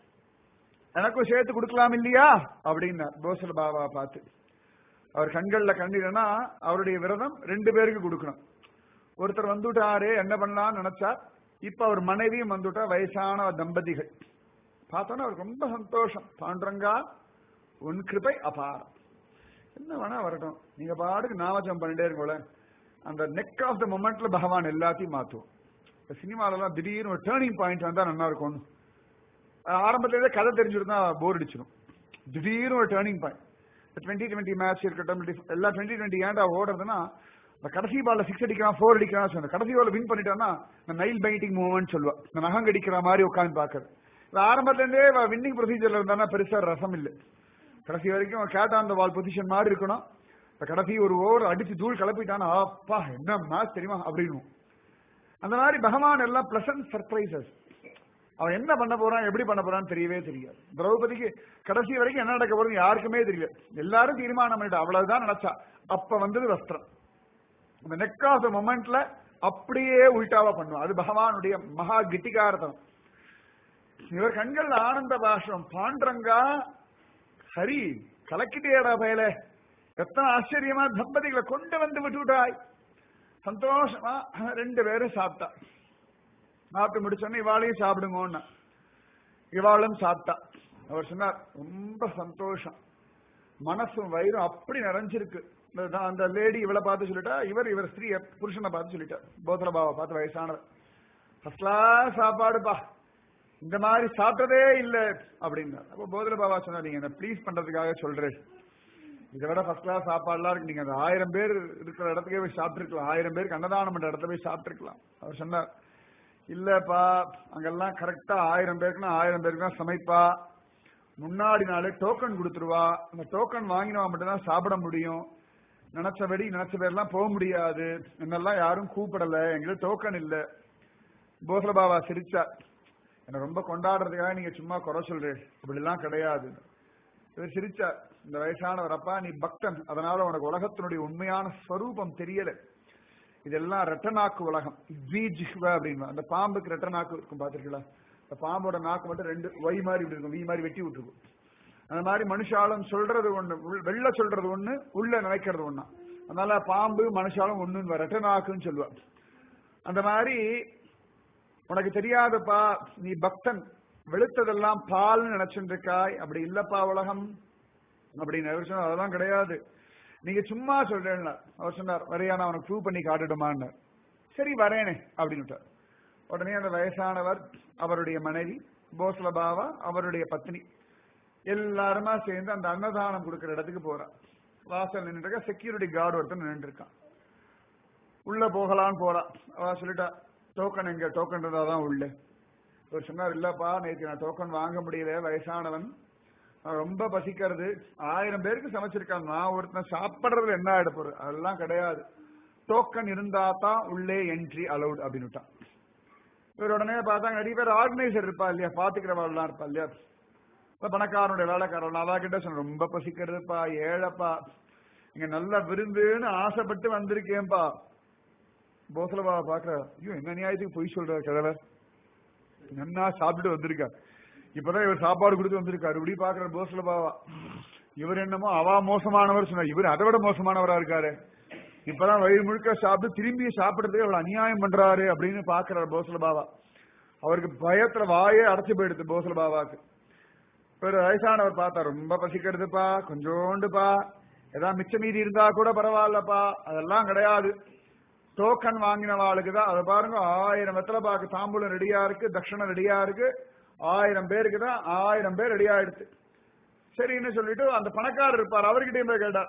எனக்கும் சேர்த்து கொடுக்கலாம் இல்லையா அப்படின்னா போசல் பாபா பார்த்து அவர் கண்கள்ல கண்ணீரனா அவருடைய விரதம் ரெண்டு பேருக்கு கொடுக்கணும் ஒருத்தர் வந்துட்டாரு என்ன பண்ணலாம்னு நினைச்சா இப்ப அவர் மனைவியும் வந்துட்டா வயசான தம்பதிகள் பார்த்தோன்னா அவருக்கு ரொம்ப சந்தோஷம் பாண்டரங்கா உன் கிருபை அபாரம் என்ன வேணா வரட்டும் நீங்க பாட்டுக்கு நாமஜம் பண்ணிட்டே இருக்கோல அந்த நெக் ஆஃப் த மொமெண்ட்ல பகவான் எல்லாத்தையும் மாத்துவோம் இந்த சினிமாலெல்லாம் திடீர்னு ஒரு டேர்னிங் பாயிண்ட் வந்தா நல்லா இருக்கும் ஆரம்பத்திலேயே கதை தெரிஞ்சிருந்தா போர் அடிச்சிடும் திடீர்னு ஒரு turning point twenty twenty match இருக்கட்டும் எல்லா டுவெண்ட்டி டுவெண்ட்டி ஏன்டா ஓடுறதுன்னா இந்த கடைசி பால்ல சிக்ஸ் அடிக்கிறான் ஃபோர் அடிக்கிறான் சொன்ன கடைசி பால் வின் பண்ணிட்டான்னா இந்த நைல் பைட்டிங் மூவ்மெண்ட் சொல்லுவா இந்த நகம் அடிக்கிற மாதிரி உட்காந்து பாக்குறது இது ஆரம்பத்துல இருந்தே வின்னிங் ப்ரொசீஜர்ல இருந்தானா பெருசா ரசம் இல்லை கடைசி வரைக்கும் cat on the wall position மாதிரி இருக்கணும் இந்த கடைசி ஒரு ஓவர் அடிச்சு தூள் கிளப்பிட்டானா அப்பா என்ன மேட்ச் தெரியுமா அப்படின்னு அந்த மாதிரி பகவான் எல்லாம் பிளசன்ட் சர்ப்ரைசஸ் அவன் என்ன பண்ண போறான் எப்படி பண்ண போறான்னு தெரியவே தெரியாது திரௌபதிக்கு கடைசி வரைக்கும் என்ன நடக்க போறது யாருக்குமே தெரியல எல்லாரும் தீர்மானம் பண்ணிட்டு அவ்வளவுதான் நினைச்சா அப்ப வந்தது வஸ்திரம் அந்த நெக் ஆஃப் த மொமெண்ட்ல அப்படியே உல்டாவா பண்ணுவான் அது பகவானுடைய மகா கிட்டிகாரதம் இவர் கண்கள் ஆனந்த பாஷம் பாண்டரங்கா ஹரி கலக்கிட்டேடா பயல எத்தனை ஆச்சரியமா தம்பதிகளை கொண்டு வந்து விட்டுவிட்டாய் சந்தோஷமா ரெண்டு பேரும் சாப்பிட்டா சாப்பிட்டு முடிச்சோன்னே இவாளையும் சாப்பிடுங்கன்னு இவாளும் சாப்பிட்டா அவர் சொன்னார் ரொம்ப சந்தோஷம் மனசும் வயிறும் அப்படி நிறைஞ்சிருக்கு இந்த- அந்த லேடி இவளை பார்த்து சொல்லிட்டா இவர் இவர் ஸ்திரீ புருஷனை பார்த்து சொல்லிட்டார் போத்தல பாவை பார்த்து வயசானவர் ஃபர்ஸ்ட் கிளாஸ் சாப்பாடுப்பா இந்த மாதிரி சாப்பிட்டதே இல்ல அப்படின்னார் அப்போ போதல பாபா சொன்னார் நீங்க என்ன ப்ளீஸ் பண்றதுக்காக சொல்றேன் இதை விட ஃபர்ஸ்ட் கிளாஸ் சாப்பாடுலாம் இருக்கு நீங்க அந்த ஆயிரம் பேர் இருக்கிற இடத்துக்கே போய் சாப்பிட்டுருக்கலாம் ஆயிரம் பேருக்கு அன்னதானம் பண்ற இடத்துல போய் சாப்பிட்டுருக்கலாம் அவர் சொன்னார் இல்லப்பா அங்கெல்லாம் கரெக்டா ஆயிரம் பேருக்குன்னா ஆயிரம் பேருக்கு தான் சமைப்பா முன்னாடி நாளே டோக்கன் கொடுத்துருவா அந்த டோக்கன் வாங்கினவா மட்டும்தான் சாப்பிட முடியும் நினைச்சபடி நினைச்ச பேர்லாம் போக முடியாது என்னெல்லாம் யாரும் கூப்பிடல எங்களுக்கு டோக்கன் இல்ல போசல பாபா சிரிச்சா என்ன ரொம்ப கொண்டாடுறதுக்காக நீங்க சும்மா குறை சொல்றேன் அப்படிலாம் கிடையாது இவர் சிரிச்சா இந்த வயசானவர் அப்பா நீ பக்தன் அதனால உனக்கு உலகத்தினுடைய உண்மையான ஸ்வரூபம் தெரியல இதெல்லாம் ரெட்டநாக்கு உலகம் ஜிஹ்வ அப்படின்னு அந்த பாம்புக்கு ரெட்டநாக்கு இருக்கும் பாத்திருக்கீங்களா இந்த பாம்போட நாக்கு மட்டும் ரெண்டு ஒய் மாதிரி இப்படி இருக்கும் வி மாதிரி வெட்டி விட்டுருக்கும் அந்த மாதிரி மனுஷாலும் சொல்றது ஒண்ணு உள்- வெளில சொல்றது ஒண்ணு உள்ள நினைக்கிறது ஒண்ணா அதனால பாம்பு மனுஷாலும் ஒண்ணு ரெட்டநாக்குன்னு சொல்லுவா அந்த மாதிரி உனக்கு தெரியாதப்பா நீ பக்தன் வெளுத்ததெல்லாம் பால்னு நினைச்சுட்டு இருக்காய் அப்படி இல்லப்பா உலகம் அப்படின்னு அவர் சொன்னார் அதெல்லாம் கிடையாது நீங்க சும்மா சொல்றேன் அவர் சொன்னார் வரையா நான் உனக்கு ப்ரூவ் பண்ணி காட்டுடுமான்னு சரி வரேனே அப்படின்னு உடனே அந்த வயசானவர் அவருடைய மனைவி போஸ்ல பாவா அவருடைய பத்னி எல்லாருமா சேர்ந்து அந்த அன்னதானம் கொடுக்கிற இடத்துக்கு போறா வாசல் நின்றுருக்க செக்யூரிட்டி கார்டு ஒருத்தன் நின்று இருக்கான் உள்ள போகலான்னு போறா அவ சொல்லிட்டா டோக்கன் எங்க டோக்கன் இருந்தாதான் உள்ள இவர் சொன்னார் இல்லப்பா நேற்று நான் டோக்கன் வாங்க முடியல வயசானவன் நான் ரொம்ப பசிக்கிறது ஆயிரம் பேருக்கு சமைச்சிருக்காங்க நான் ஒருத்தன் சாப்பிடுறதுல என்ன ஆயிட போறது அதெல்லாம் கிடையாது டோக்கன் இருந்தா தான் உள்ளே என்ட்ரி அலௌட் அப்படின்னுட்டான் இவர் உடனே பார்த்தாங்க நிறைய பேர் ஆர்கனைசர் இருப்பா இல்லையா பாத்துக்கிறவாள்லாம் இருப்பா இல்லையா இப்ப பணக்காரனுடைய வேலைக்காரன் அவ கிட்ட சொன்ன ரொம்ப பசிக்கிறதுப்பா ஏழைப்பா இங்க நல்ல விருந்துன்னு ஆசைப்பட்டு வந்திருக்கேன்பா போசலபாவை பாக்குற ஐயோ என்ன நியாயத்துக்கு பொய் சொல்ற கிழவ நன்னா சாப்பிட்டு வந்திருக்கார் இப்பதான் இவர் சாப்பாடு கொடுத்து வந்திருக்காரு இப்படி பாக்குற போசலபாவா இவர் என்னமோ அவா மோசமானவர் சொன்னார் இவர் அதை விட மோசமானவரா இருக்காரு இப்பதான் வயிறு முழுக்க சாப்பிட்டு திரும்பி சாப்பிடுறதுக்கு அவ்வளவு அநியாயம் பண்றாரு அப்படின்னு பாக்குறாரு போசல பாபா அவருக்கு பயத்துல வாயே அடைச்சு போயிடுது போசல பாபாக்கு ஒரு வயசானவர் பார்த்தா ரொம்ப பசிக்கிறதுப்பா கொஞ்சோண்டுப்பா ஏதாவது மிச்ச மீதி இருந்தா கூட பரவாயில்லப்பா அதெல்லாம் கிடையாது டோக்கன் வாங்கினவாளுக்கு தான் அதை பாருங்க ஆயிரம் வெத்தலை பாக்கு தாம்பூலம் ரெடியா இருக்கு தட்சணம் ரெடியா இருக்கு ஆயிரம் பேருக்கு தான் ஆயிரம் பேர் ரெடி ஆயிடுச்சு சரின்னு சொல்லிட்டு அந்த பணக்காரர் இருப்பார் அவர்கிட்டயும் போய் கேட்டார்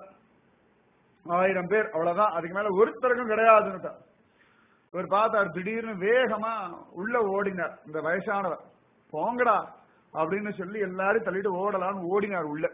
ஆயிரம் பேர் அவ்வளவுதான் அதுக்கு மேல ஒருத்தருக்கும் கிடையாதுன்னு இவர் பார்த்தார் திடீர்னு வேகமா உள்ள ஓடினார் இந்த வயசானவர் போங்கடா அப்படின்னு சொல்லி எல்லாரும் தள்ளிட்டு ஓடலான்னு ஓடினார் உள்ள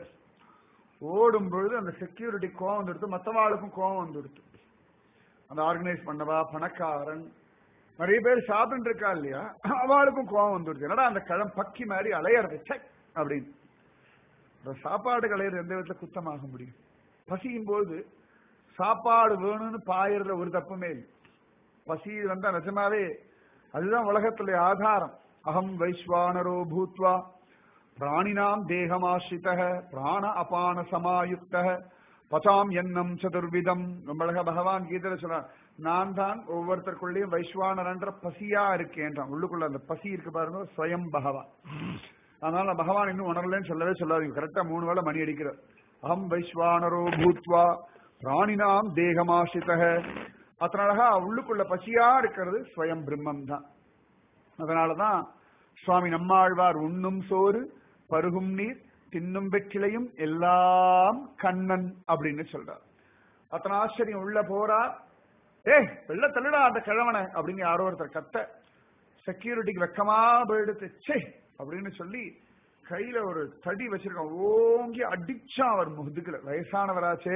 ஓடும் பொழுது அந்த செக்யூரிட்டி கோவம் வந்துடுத்து மத்தவாளுக்கும் கோவம் வந்துடுத்து அந்த ஆர்கனைஸ் பண்ணவா பணக்காரன் நிறைய பேர் சாப்பிட்டு இருக்கா இல்லையா அவளுக்கும் கோவம் வந்துடுது என்னடா அந்த கிழம் பக்கி மாதிரி அலையறது செக் அப்படின்னு இந்த சாப்பாடு கலையிறது எந்த விதத்துல குத்தமாக முடியும் பசியும் போது சாப்பாடு வேணும்னு பாயறதுல ஒரு தப்புமே இல்லை பசி வந்தா நிஜமாவே அதுதான் உலகத்துடைய ஆதாரம் அகம் வைஸ்வானரோ பூத்வா பிராணினாம் தேகமாசிரித பிராண அபான சமாயுக்த பசாம் எண்ணம் சதுர்விதம் ரொம்ப அழகா பகவான் கீதையில சொல்றான் நான் தான் ஒவ்வொருத்தருக்குள்ளேயும் வைஸ்வானரன்ற பசியா இருக்கேன்றான் உள்ளுக்குள்ள அந்த பசி இருக்கு பாருங்க ஸ்வயம் பகவான் அதனால நான் பகவான் இன்னும் உணரலன்னு சொல்லவே சொல்லாதீங்க கரெக்டா மூணு வேளை மணி அடிக்கிறார் அகம் வைஸ்வானரோ பூத்வா பிராணினாம் தேகமாசிரித அத்தனை அழகா உள்ளுக்குள்ள பசியா இருக்கிறது ஸ்வயம் பிரம்மம் தான் அதனாலதான் சுவாமி நம்மாழ்வார் உண்ணும் சோறு பருகும் நீர் தின்னும் வெற்றிலையும் எல்லாம் கண்ணன் அப்படின்னு சொல்றார் அத்தனை ஆச்சரியம் உள்ள போறா ஏ வெள்ள தள்ளுடா அந்த கிழவனை அப்படின்னு யாரோ ஒருத்தர் கத்த செக்யூரிட்டிக்கு வெக்கமா போயிடுத்து சே அப்படின்னு சொல்லி கையில ஒரு தடி வச்சிருக்கான் ஓங்கி அடிச்சான் அவர் முதுகுல வயசானவராச்சே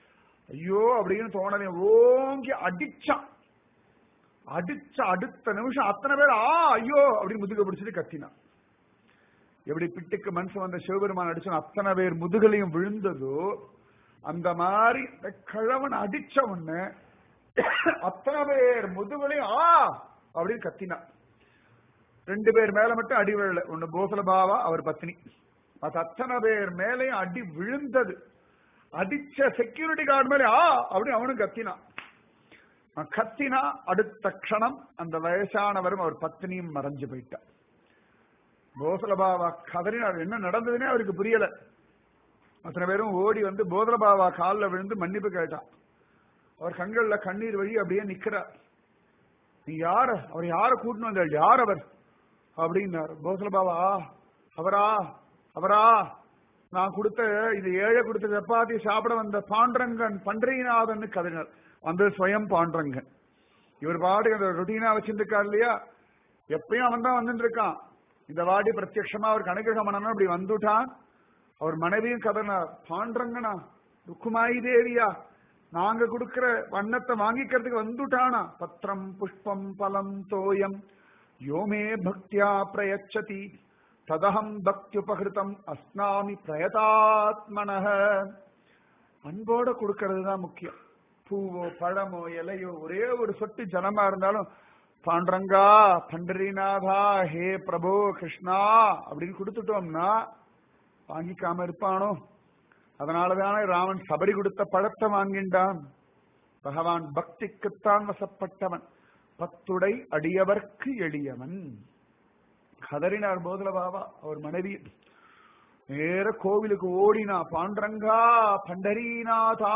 ஐயோ அப்படின்னு தோணலே ஓங்கி அடிச்சான் அடிச்ச அடுத்த நிமிஷம் அத்தனை பேர் ஆ ஐயோ அப்படின்னு முதுக பிடிச்சிட்டு கத்தினான் எப்படி பிட்டுக்கு மனுஷன் வந்த சிவபெருமான் அடிச்சோம் அத்தனை பேர் முதுகலையும் விழுந்ததோ அந்த மாதிரி இந்த கிழவன் அடிச்ச உடனே அத்தனை பேர் முதுகலையும் ஆ அப்படின்னு கத்தினான் ரெண்டு பேர் மேல மட்டும் அடி விழல ஒண்ணு போசல பாவா அவர் பத்னி அது அத்தனை பேர் மேலையும் அடி விழுந்தது அடிச்ச செக்யூரிட்டி கார்டு மேலே ஆ அப்படின்னு அவனும் கத்தினான் கத்தினா அடுத்த க்ஷணம் அந்த வயசானவரும் அவர் பத்னியும் மறைஞ்சு போயிட்டார் போசலபாவா கதறினார் என்ன நடந்ததுன்னே அவருக்கு புரியல அத்தனை பேரும் ஓடி வந்து போதலபாவா காலில் விழுந்து மன்னிப்பு கேட்டான் அவர் கண்கள்ல கண்ணீர் வழி அப்படியே நிக்கிறார் நீ யார அவர் யார கூட்டின்னு வந்தாள் யார் அவர் அப்படின்னார் போசலபாவா அவரா அவரா நான் கொடுத்த இது ஏழை கொடுத்த சப்பாத்தி சாப்பிட வந்த பாண்டரங்கன் பண்டரிநாதன் கதைஞர் அந்த ஸ்வயம் பாண்டரங்கன் இவர் பாட்டுக்கு அந்த ரொட்டீனா வச்சிருக்கார் இல்லையா எப்பயும் அவன் தான் வந்துட்டு இருக்கான் இந்த வாடி பிரத்யட்சமா அவருக்கு அனுகிரகம் பண்ணணும் அப்படி வந்துட்டான் அவர் மனைவியும் கதனார் பாண்டரங்கனா ருக்குமாயி தேவியா நாங்க கொடுக்கிற வண்ணத்தை வாங்கிக்கிறதுக்கு வந்துட்டானா பத்திரம் புஷ்பம் பலம் தோயம் யோமே பக்தியா பிரயச்சதி ததகம் பக்தியுபகிருதம் அஸ்னாமி பிரயதாத்மனக அன்போட கொடுக்கறது தான் முக்கியம் பூவோ பழமோ இலையோ ஒரே ஒரு சொட்டு ஜனமா இருந்தாலும் பாண்டரங்கா பண்டரிநாதா ஹே பிரபு கிருஷ்ணா அப்படின்னு கொடுத்துட்டோம்னா வாங்கிக்காம இருப்பானோ அதனாலதானே ராமன் சபரி கொடுத்த பழத்தை வாங்கின்றான் பகவான் பக்திக்குத்தான் வசப்பட்டவன் பத்துடை அடியவர்க்கு எளியவன் கதறினார் போதல பாபா அவர் மனைவி நேர கோவிலுக்கு ஓடினா பாண்டரங்கா பண்டரிநாதா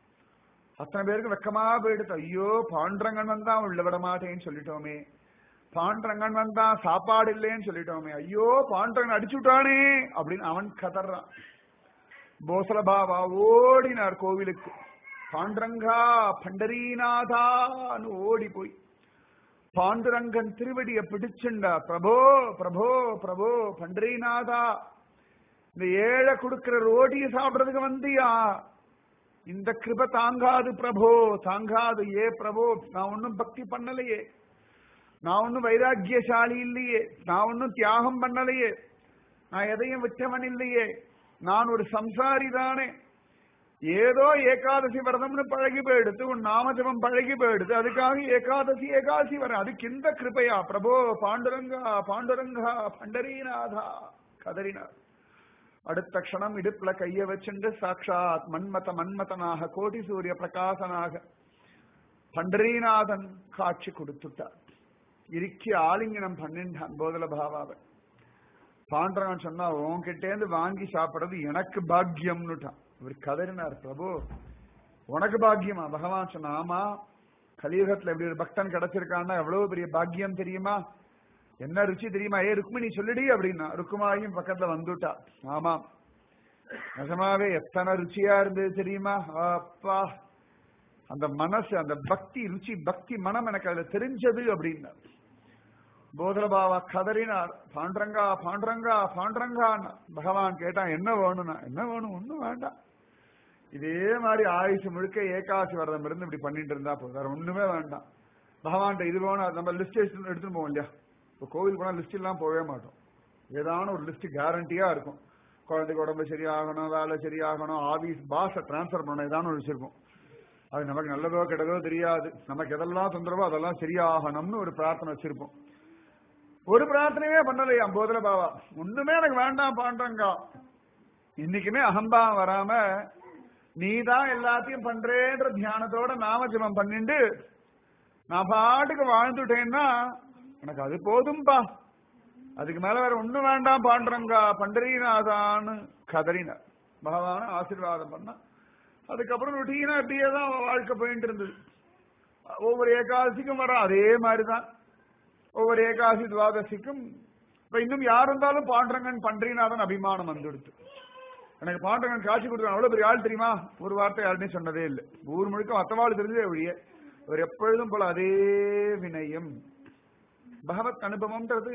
அத்தனை பேருக்கு வெக்கமா போயிடுது ஐயோ பாண்டரங்கன் தான் உள்ள விட மாட்டேன்னு சொல்லிட்டோமே பாண்டரங்கன் வந்தான் சாப்பாடு இல்லைன்னு சொல்லிட்டோமே ஐயோ பாண்டரங்கன் அடிச்சு விட்டானே அப்படின்னு அவன் கதறான் போசலபாவா ஓடினார் கோவிலுக்கு பாண்டரங்கா பண்டரீநாதான்னு ஓடி போய் பாண்டுரங்கன் திருவடியை பிடிச்சுண்டா பிரபோ பிரபோ பிரபோ பண்டரீநாதா இந்த ஏழை கொடுக்கிற ரோட்டியை சாப்பிடுறதுக்கு வந்தியா இந்த கிருப தாங்காது பிரபோ தாங்காது ஏ பிரபோ நான் ஒன்னும் பக்தி பண்ணலையே நான் ஒன்னும் வைராக்கியசாலி இல்லையே நான் ஒன்னும் தியாகம் பண்ணலையே நான் எதையும் விட்டவன் இல்லையே நான் ஒரு சம்சாரி தானே ஏதோ ஏகாதசி விரதம்னு பழகி போயிடுத்து உன் நாமஜபம் பழகி போயிடுது அதுக்காக ஏகாதசி ஏகாதசி வர அதுக்கு இந்த கிருபையா பிரபோ பாண்டுரங்கா பாண்டுரங்கா பண்டரீநாதா கதறினார் அடுத்த க்ஷணம் இடுப்புல கைய வச்சுண்டு சாட்சாத் மன்மத மன்மதனாக கோடி சூரிய பிரகாசனாக பண்டரீநாதன் காட்சி கொடுத்துட்டார் இறுக்கி ஆலிங்கனம் பண்ணின்றான் போதல பாபாவை பாண்டவன் சொன்னா உன்கிட்டேந்து வாங்கி சாப்பிடுறது எனக்கு பாக்கியம்னுட்டான் இவர் கதறினார் பிரபு உனக்கு பாக்கியமா பகவான் சொன்னா ஆமா கலியுகத்துல இப்படி ஒரு பக்தன் கிடைச்சிருக்கான்னா எவ்வளவு பெரிய பாக்கியம் தெரியுமா என்ன ருச்சி தெரியுமா ஏ ருக்மிணி சொல்லிடி அப்படின்னா ருக்குமாயும் பக்கத்துல வந்துட்டா ஆமா நிஜமாவே எத்தனை ருச்சியா இருந்தது தெரியுமா அப்பா அந்த மனசு அந்த பக்தி ருச்சி பக்தி மனம் எனக்கு அதுல தெரிஞ்சது அப்படின்னா போதலபாவா கதறினார் பாண்டரங்கா பாண்டரங்கா பாண்டரங்கா பகவான் கேட்டான் என்ன வேணும்னா என்ன வேணும் ஒண்ணும் வேண்டாம் இதே மாதிரி ஆயுசு முழுக்க ஏகாசி விரதம் இருந்து இப்படி பண்ணிட்டு இருந்தா போதும் வேற ஒண்ணுமே வேண்டாம் பகவான்கிட்ட இது வேணும் அது நம்ம லிஸ்ட் எடுத்துட்டு போவோம் இல்லையா இப்போ கோவில் போனா லிஸ்ட் எல்லாம் போகவே மாட்டோம் ஏதான ஒரு லிஸ்ட் கேரண்டியா இருக்கும் குழந்தைக்கு உடம்பு சரியாகணும் வேலை சரியாகணும் ஆபீஸ் பாஸை டிரான்ஸ்ஃபர் பண்ண ஏதான ஒரு வச்சிருக்கோம் அது நமக்கு நல்லதோ கெட்டதோ தெரியாது நமக்கு எதெல்லாம் தொந்தரவோ அதெல்லாம் சரியாகணும்னு ஒரு பிரார்த்தனை வச்சிருப்போம் ஒரு பிரார்த்தனையே பண்ணலையா போதல பாவா ஒண்ணுமே எனக்கு வேண்டாம் பாண்டங்கா இன்னைக்குமே அகம்பாவம் வராம நீதான் எல்லாத்தையும் பண்றேன்ற தியானத்தோட நாம ஜபம் பண்ணிட்டு நான் பாட்டுக்கு வாழ்ந்துட்டேன்னா எனக்கு அது போதும்பா அதுக்கு மேல வேற ஒண்ணும் வேண்டாம் பாண்டரங்கா பண்டரீநாதான்னு கதறினார் பகவான ஆசீர்வாதம் பண்ணா அதுக்கப்புறம் ருட்டீனா இப்படியே தான் வாழ்க்கை போயிட்டு இருந்தது ஒவ்வொரு ஏகாதசிக்கும் வர அதே மாதிரிதான் ஒவ்வொரு ஏகாசி துவாதசிக்கும் இப்ப இன்னும் யார் இருந்தாலும் பாண்டரங்கன் பண்டரிநாதன் அபிமானம் வந்துடுத்து எனக்கு பாண்டரங்கன் காட்சி கொடுத்த அவ்வளவு பெரிய ஆள் தெரியுமா ஒரு வார்த்தை யாருமே சொன்னதே இல்லை ஊர் முழுக்க மத்தவாள் தெரிஞ்சதே ஒழிய இவர் எப்பொழுதும் போல அதே வினயம் பகவத் அனுபவம்ன்றது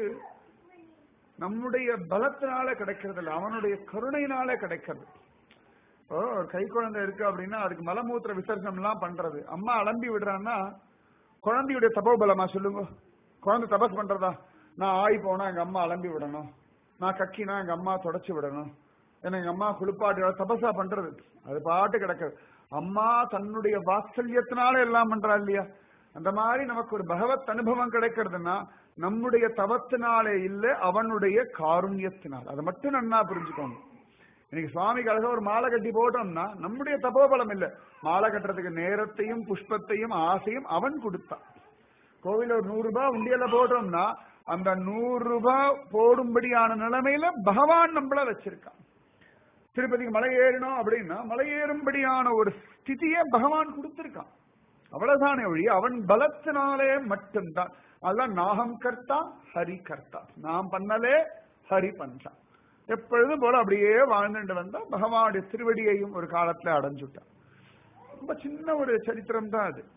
நம்முடைய பலத்தினால கிடைக்கிறது இல்லை அவனுடைய கருணையினால கிடைக்கிறது இப்போ ஒரு கை குழந்தை இருக்கு அப்படின்னா அதுக்கு மலமூத்திர விசர்ஜனம் எல்லாம் பண்றது அம்மா அலம்பி விடுறான்னா குழந்தையுடைய தபோபலமா சொல்லுங்க குழந்தை தபஸ் பண்றதா நான் ஆய் போனா எங்க அம்மா அலம்பி விடணும் நான் கக்கினா எங்க அம்மா தொடச்சு விடணும் ஏன்னா எங்க அம்மா குளிப்பாட்டு தபஸா பண்றது அது பாட்டு கிடக்குது அம்மா தன்னுடைய வாத்சல்யத்தினால எல்லாம் பண்றா இல்லையா அந்த மாதிரி நமக்கு ஒரு பகவத் அனுபவம் கிடைக்கிறதுனா நம்முடைய தவத்தினாலே இல்ல அவனுடைய காருண்யத்தினால் அதை மட்டும் நன்னா புரிஞ்சுக்கோங்க இன்னைக்கு சுவாமிக்கு அழகா ஒரு மாலை கட்டி போட்டோம்னா நம்முடைய தபோபலம் இல்ல மாலை கட்டுறதுக்கு நேரத்தையும் புஷ்பத்தையும் ஆசையும் அவன் கொடுத்தான் கோவில ஒரு நூறு ரூபாய் உண்டியல போட்டோம்னா அந்த நூறு ரூபாய் போடும்படியான நிலைமையில பகவான் நம்மள வச்சிருக்கான் திருப்பதிக்கு மலை ஏறணும் அப்படின்னா மலை ஏறும்படியான ஒரு ஸ்திதியை பகவான் கொடுத்திருக்கான் அவ்வளவுதானே ஒழிய அவன் பலத்தினாலே மட்டும்தான் அதான் நாகம் கர்த்தா ஹரி கர்த்தா நாம் பண்ணலே ஹரி பண்றான் எப்பொழுதும் போல அப்படியே வாழ்ந்துட்டு வந்தா பகவானுடைய திருவடியையும் ஒரு காலத்துல அடைஞ்சுட்டான் ரொம்ப சின்ன ஒரு சரித்திரம் தான் அது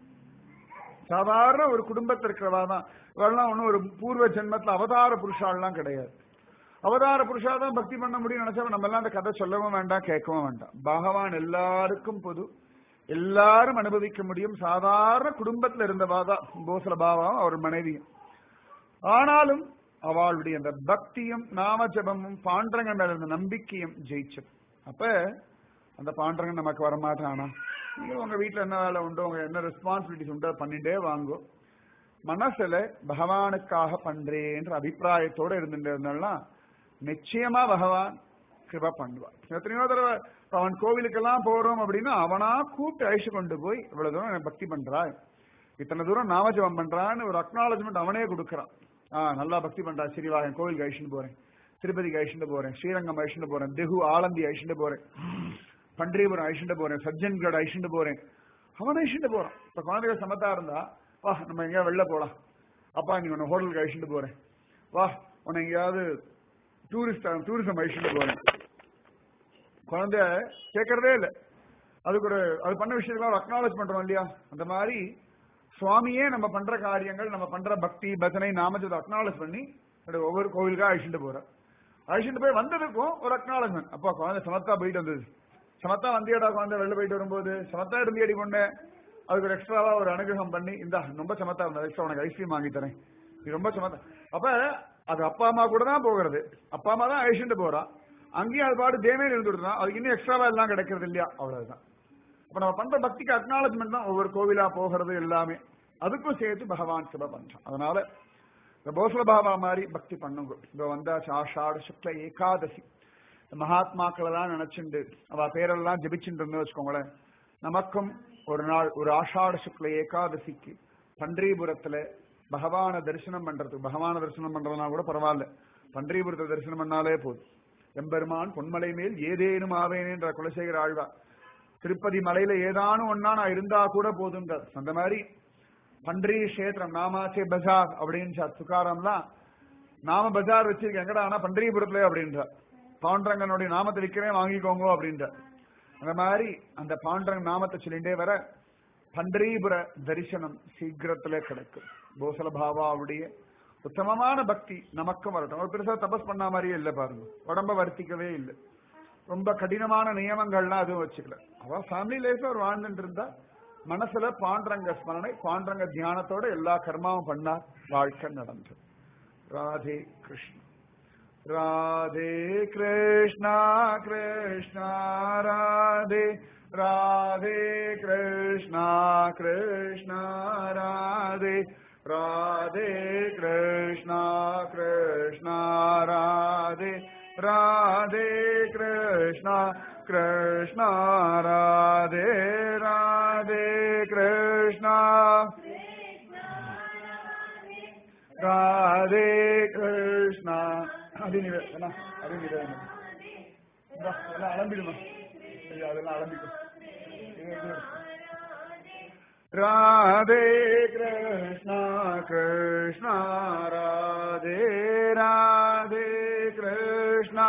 சாதாரண ஒரு குடும்பத்தில் இருக்கிறவா தான் இவெல்லாம் ஒன்றும் ஒரு பூர்வ ஜென்மத்துல அவதார புருஷாலாம் கிடையாது அவதார புருஷா தான் பக்தி பண்ண முடியும் நினைச்சா நம்ம எல்லாம் அந்த கதை சொல்லவும் வேண்டாம் கேட்கவும் வேண்டாம் பகவான் எல்லாருக்கும் பொது எல்லாரும் அனுபவிக்க முடியும் சாதாரண குடும்பத்துல இருந்தவா தான் போசல பாபாவும் அவர் மனைவியும் ஆனாலும் அவளுடைய அந்த பக்தியும் நாம ஜபமும் பாண்டரங்க மேல இருந்த நம்பிக்கையும் ஜெயிச்சது அப்ப அந்த பாண்டரங்கன் நமக்கு வரமாட்டானா நீங்க உங்க வீட்டுல என்ன வேலை உண்டோ உங்க என்ன ரெஸ்பான்சிபிலிட்டிஸ் உண்டோ பண்ணிட்டே வாங்கோ மனசுல பகவானுக்காக பண்றேன்ற அபிப்பிராயத்தோட இருந்துட்டு இருந்தோம்னா நிச்சயமா பகவான் கிருபா பண்ணுவான் எத்தனையோ தடவை அவன் கோவிலுக்கெல்லாம் போறோம் அப்படின்னா அவனா கூப்பிட்டு அழிச்சு கொண்டு போய் இவ்வளவு தூரம் எனக்கு பக்தி பண்றாய் இத்தனை தூரம் நாமஜபம் பண்றான்னு ஒரு அக்னாலஜ்மெண்ட் அவனே கொடுக்கறான் ஆஹ் நல்லா பக்தி பண்றா சரி வா என் கோவிலுக்கு அழிச்சுட்டு போறேன் திருப்பதிக்கு அழிச்சுட்டு போறேன் ஸ்ரீரங்கம் அழிச்சுட்டு போறேன் தெகு ஆலந்தி அழிச்சுட்டு போறேன் பண்டரிபுரம் அழிச்சுட்டு போறேன் சஜ்ஜன்கட் அழிச்சுட்டு போறேன் அவன் அழிச்சுட்டு போறான் இப்ப குழந்தைகள் சமத்தா இருந்தா வா நம்ம எங்கேயா வெளில போலாம் அப்பா நீ உன்னை ஹோட்டலுக்கு அழிச்சுட்டு போறேன் வா உன்னை எங்கேயாவது டூரிஸ்ட் டூரிசம் அழிச்சுட்டு போறேன் குழந்தை கேட்கறதே இல்லை அதுக்கு ஒரு அது பண்ண விஷயத்துக்கு ஒரு அக்னாலேஜ் பண்றோம் இல்லையா அந்த மாதிரி சுவாமியே நம்ம பண்ற காரியங்கள் நம்ம பண்ற பக்தி பஜனை நாமஜத்தை அக்னாலேஜ் பண்ணி அப்படி ஒவ்வொரு கோவிலுக்கா அழிச்சுட்டு போற அழிச்சுட்டு போய் வந்ததுக்கும் ஒரு அக்னாலஜ்மெண்ட் அப்பா குழந்தை சமத்தா போயிட்டு வந்தது சமத்தா வந்தியாடா குழந்தை வெளில போயிட்டு வரும்போது சமத்தா இருந்தியடி பொண்ணு அதுக்கு ஒரு எக்ஸ்ட்ராவா ஒரு அனுகிரகம் பண்ணி இந்தா ரொம்ப சமத்தா இருந்த எக்ஸ்ட்ரா உனக்கு ஐஸ்கிரீம் வாங்கி தரேன் இது ரொம்ப சமத்தா அப்ப அது அப்பா அம்மா கூட தான் போகிறது அப்பா அம்மா தான் அழிச்சுட்டு போறா அங்கேயும் அது பாடு தேவையில் இருந்துடுதான் அதுக்கு இன்னும் எக்ஸ்ட்ராவா எல்லாம் கிடைக்கிறது இல்லையா அவ்வளவுதான் அப்ப நம்ம பண்ற பக்திக்கு அக்னாலஜ்மெண்ட் தான் ஒவ்வொரு கோவிலா போகிறது எல்லாமே அதுக்கும் சேர்த்து பகவான் சிவ பண்றான் அதனால இந்த போசல பாபா மாதிரி பக்தி பண்ணுங்க இந்த வந்தாச்சு ஆஷாட சுக்ல ஏகாதசி இந்த மகாத்மாக்களை தான் நினைச்சுண்டு அவ பேரெல்லாம் ஜபிச்சுட்டு இருந்து வச்சுக்கோங்களேன் நமக்கும் ஒரு நாள் ஒரு ஆஷாட சுக்ல ஏகாதசிக்கு பன்றிபுரத்துல பகவான தரிசனம் பண்றதுக்கு பகவான தரிசனம் பண்றதுனா கூட பரவாயில்ல பன்றிபுரத்தை தரிசனம் பண்ணாலே போதும் எம்பெருமான் பொன்மலை மேல் ஏதேனும் ஆவேனேன்ற குலசேகர ஆழ்வா திருப்பதி மலையில ஏதானும் ஒன்னா நான் இருந்தா கூட போதுன்றார் அந்த மாதிரி பன்றி கஷேத்திரம் நாமாச்சே பஜார் அப்படின்னு துக்காராம்லாம் நாம பஜார் வச்சிருக்கேன் எங்கடா ஆனா பன்றிபுரத்துல அப்படின்றார் பாண்டரங்கனுடைய நாமத்தை விற்கிறேன் வாங்கிக்கோங்க அப்படின்றார் அந்த மாதிரி அந்த பாண்டரங்க நாமத்தை சொல்லிட்டே வர பண்டரீபுர தரிசனம் சீக்கிரத்துல கிடைக்கும் போசல பாபாவுடைய உத்தமமான பக்தி நமக்கும் வரட்டும் ஒரு பெருசா தபஸ் பண்ண மாதிரியே இல்லை பாருங்க உடம்ப வருத்திக்கவே இல்லை ரொம்ப கடினமான நியமங்கள்லாம் எதுவும் வச்சுக்கல அவன் ஃபேமிலி லைஃப் அவர் வாழ்ந்துட்டு இருந்தா மனசுல பாண்டரங்க ஸ்மரணை பாண்டரங்க தியானத்தோட எல்லா கர்மாவும் பண்ணார் வாழ்க்கை நடந்தது ராதே கிருஷ்ணா ராதே கிருஷ்ணா கிருஷ்ணா ராதே ராதே கிருஷ்ணா கிருஷ்ணா ராதே ராதே கிருஷ்ணா கிருஷ்ணா ராதே ராதே கிருஷ்ணா கிருஷ்ணா ராதே ராதே கிருஷ்ணா ராதே கிருஷ்ணா அபிநிவே அபிநிவே அதெல்லாம் அலம்பிடுமா சரி, அதெல்லாம் அலம்பிக்கும் ராதே கிருஷ்ணா கிருஷ்ணா ராதே ராதே கிருஷ்ணா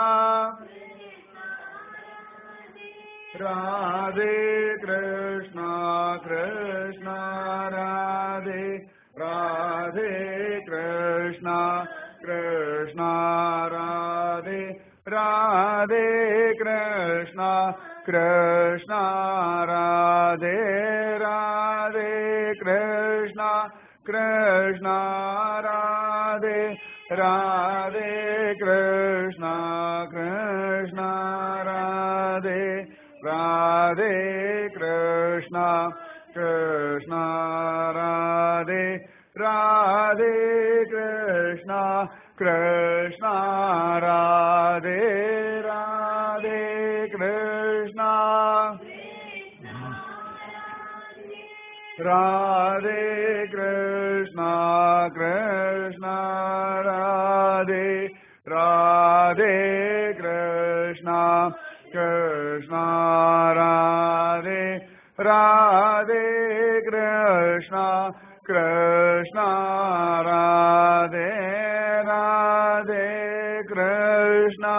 ராதே கிருஷ்ணா கிருஷ்ணா ராதே ராதே கிருஷ்ணா கிருஷ்ணா ராதே ராதே கிருஷ்ணா கிருஷ்ணா ராதே ராதே கிருஷ்ணா கிருஷ்ணா ராதே ராதே கிருஷ்ணா கிருஷ்ணா ராதே ராதே கிருஷ்ணா கிருஷ்ணா ராதே ராதே கிருஷ்ணா கிருஷ்ணா ராதே ராதே கிருஷ்ணா ராதே கிருஷ்ணா கிருஷ்ணா ராதே ராதே கிருஷ்ணா கிருஷ்ணா ராதே ராதே கிருஷ்ணா கிருஷ்ணா ராதே ராதே கிருஷ்ணா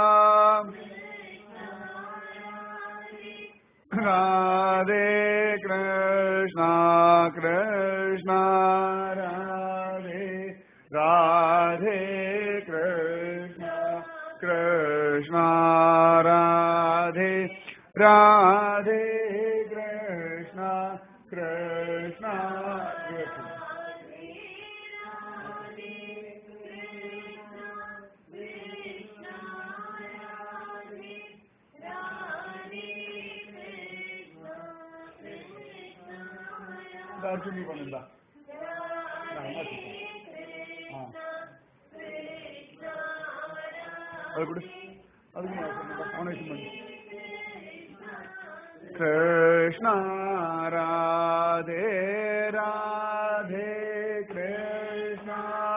ராதே கிருஷ்ணா கிருஷ்ணா ராதே ராதே கிருஷ்ணா கிருஷ்ணா ராதே ராதே கிருஷ்ணா கிருஷ்ணா அர்ஜுனி பண்ணுந்தா அது கொடு அதுக்கு நான் சொன்னேன்டா. அவனை வச்சு பண்ணு கிருஷ்ணா ராதே ராதே கிருஷ்ணா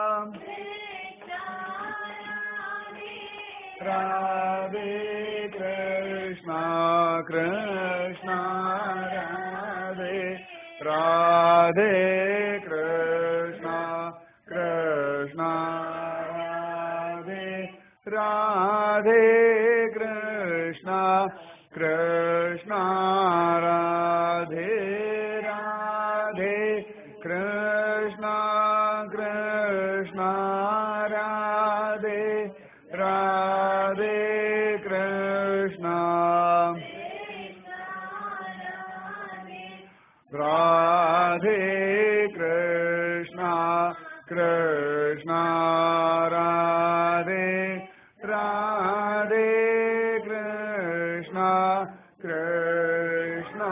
ராதே கிருஷ்ணா கிருஷ்ணா ராதே ராதே கிருஷ்ணா கிருஷ்ணா राधे कृष्णा कृष्णा राधे राधे कृष्णा कृष्णा राधे राधे कृष्णा राधे कृष्णा कृष्णा राधे राधे कृष्णा कृष्णा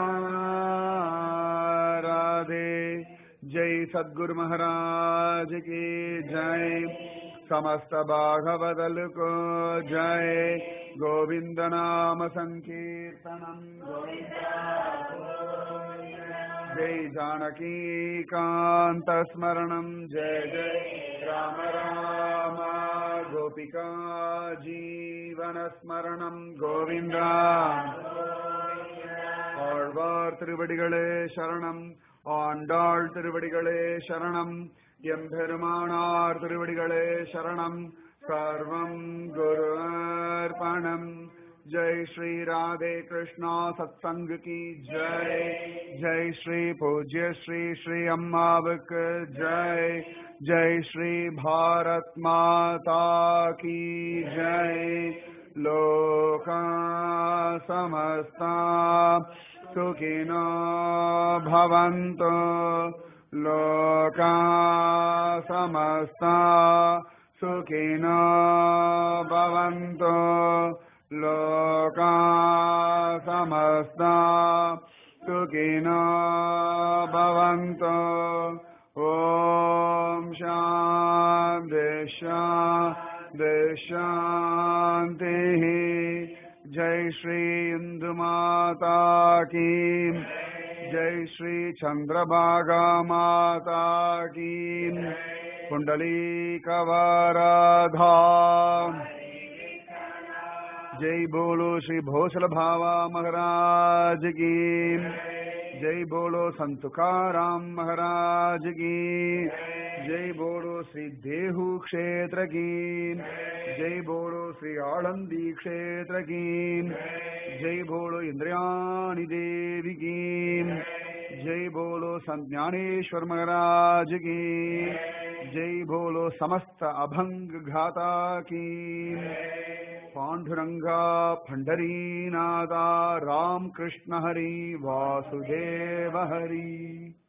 राधे जय सद्गुरु महाराज की जय समस्त भागवदल को जय गोविंद नाम संकीर्तनम जय जानकी कांत स्मरणम जय जय राम राम गोपिका जीवन स्मरणम गोविंदा ஆழ்வார் திருவடிகளே சரணம் ஆண்டாள் திருவடிகளே சரணம் எம்பெருமானார் திருவடிகளே சரணம் சர்வம் குரு அர்ப்பணம் जय श्री राधे कृष्णा सत्संग की जय जय श्री पूज्य श्री श्री अम्मावक जय जय श्री भारत माता की जय लोका समस्ता सुखिनो भवन्तु लोका समस्ता सुखिनो भवन्तु लोका समस्ता सुखिनो भवन्तु ॐ शान्ति शान्ति शान्तिः जय श्री इन्दुमाता की जय श्री चन्द्रभागा माता की कुण्डलीकवराधा जय बोलो श्री भोसल भावा महाराज की जय बोलो संत तुकाराम महाराज की जय बोलो श्री देहू क्षेत्र की जय बोलो श्री आळंदी क्षेत्र की जय बोलो इंद्रयाणी देवी की जय बोलो संत ज्ञानेश्वर महाराज की जय बोलो समस्त अभंग घाता की पाण्डुरङ्गा पण्डरीनादा रामकृष्ण हरि वासुदेव हरि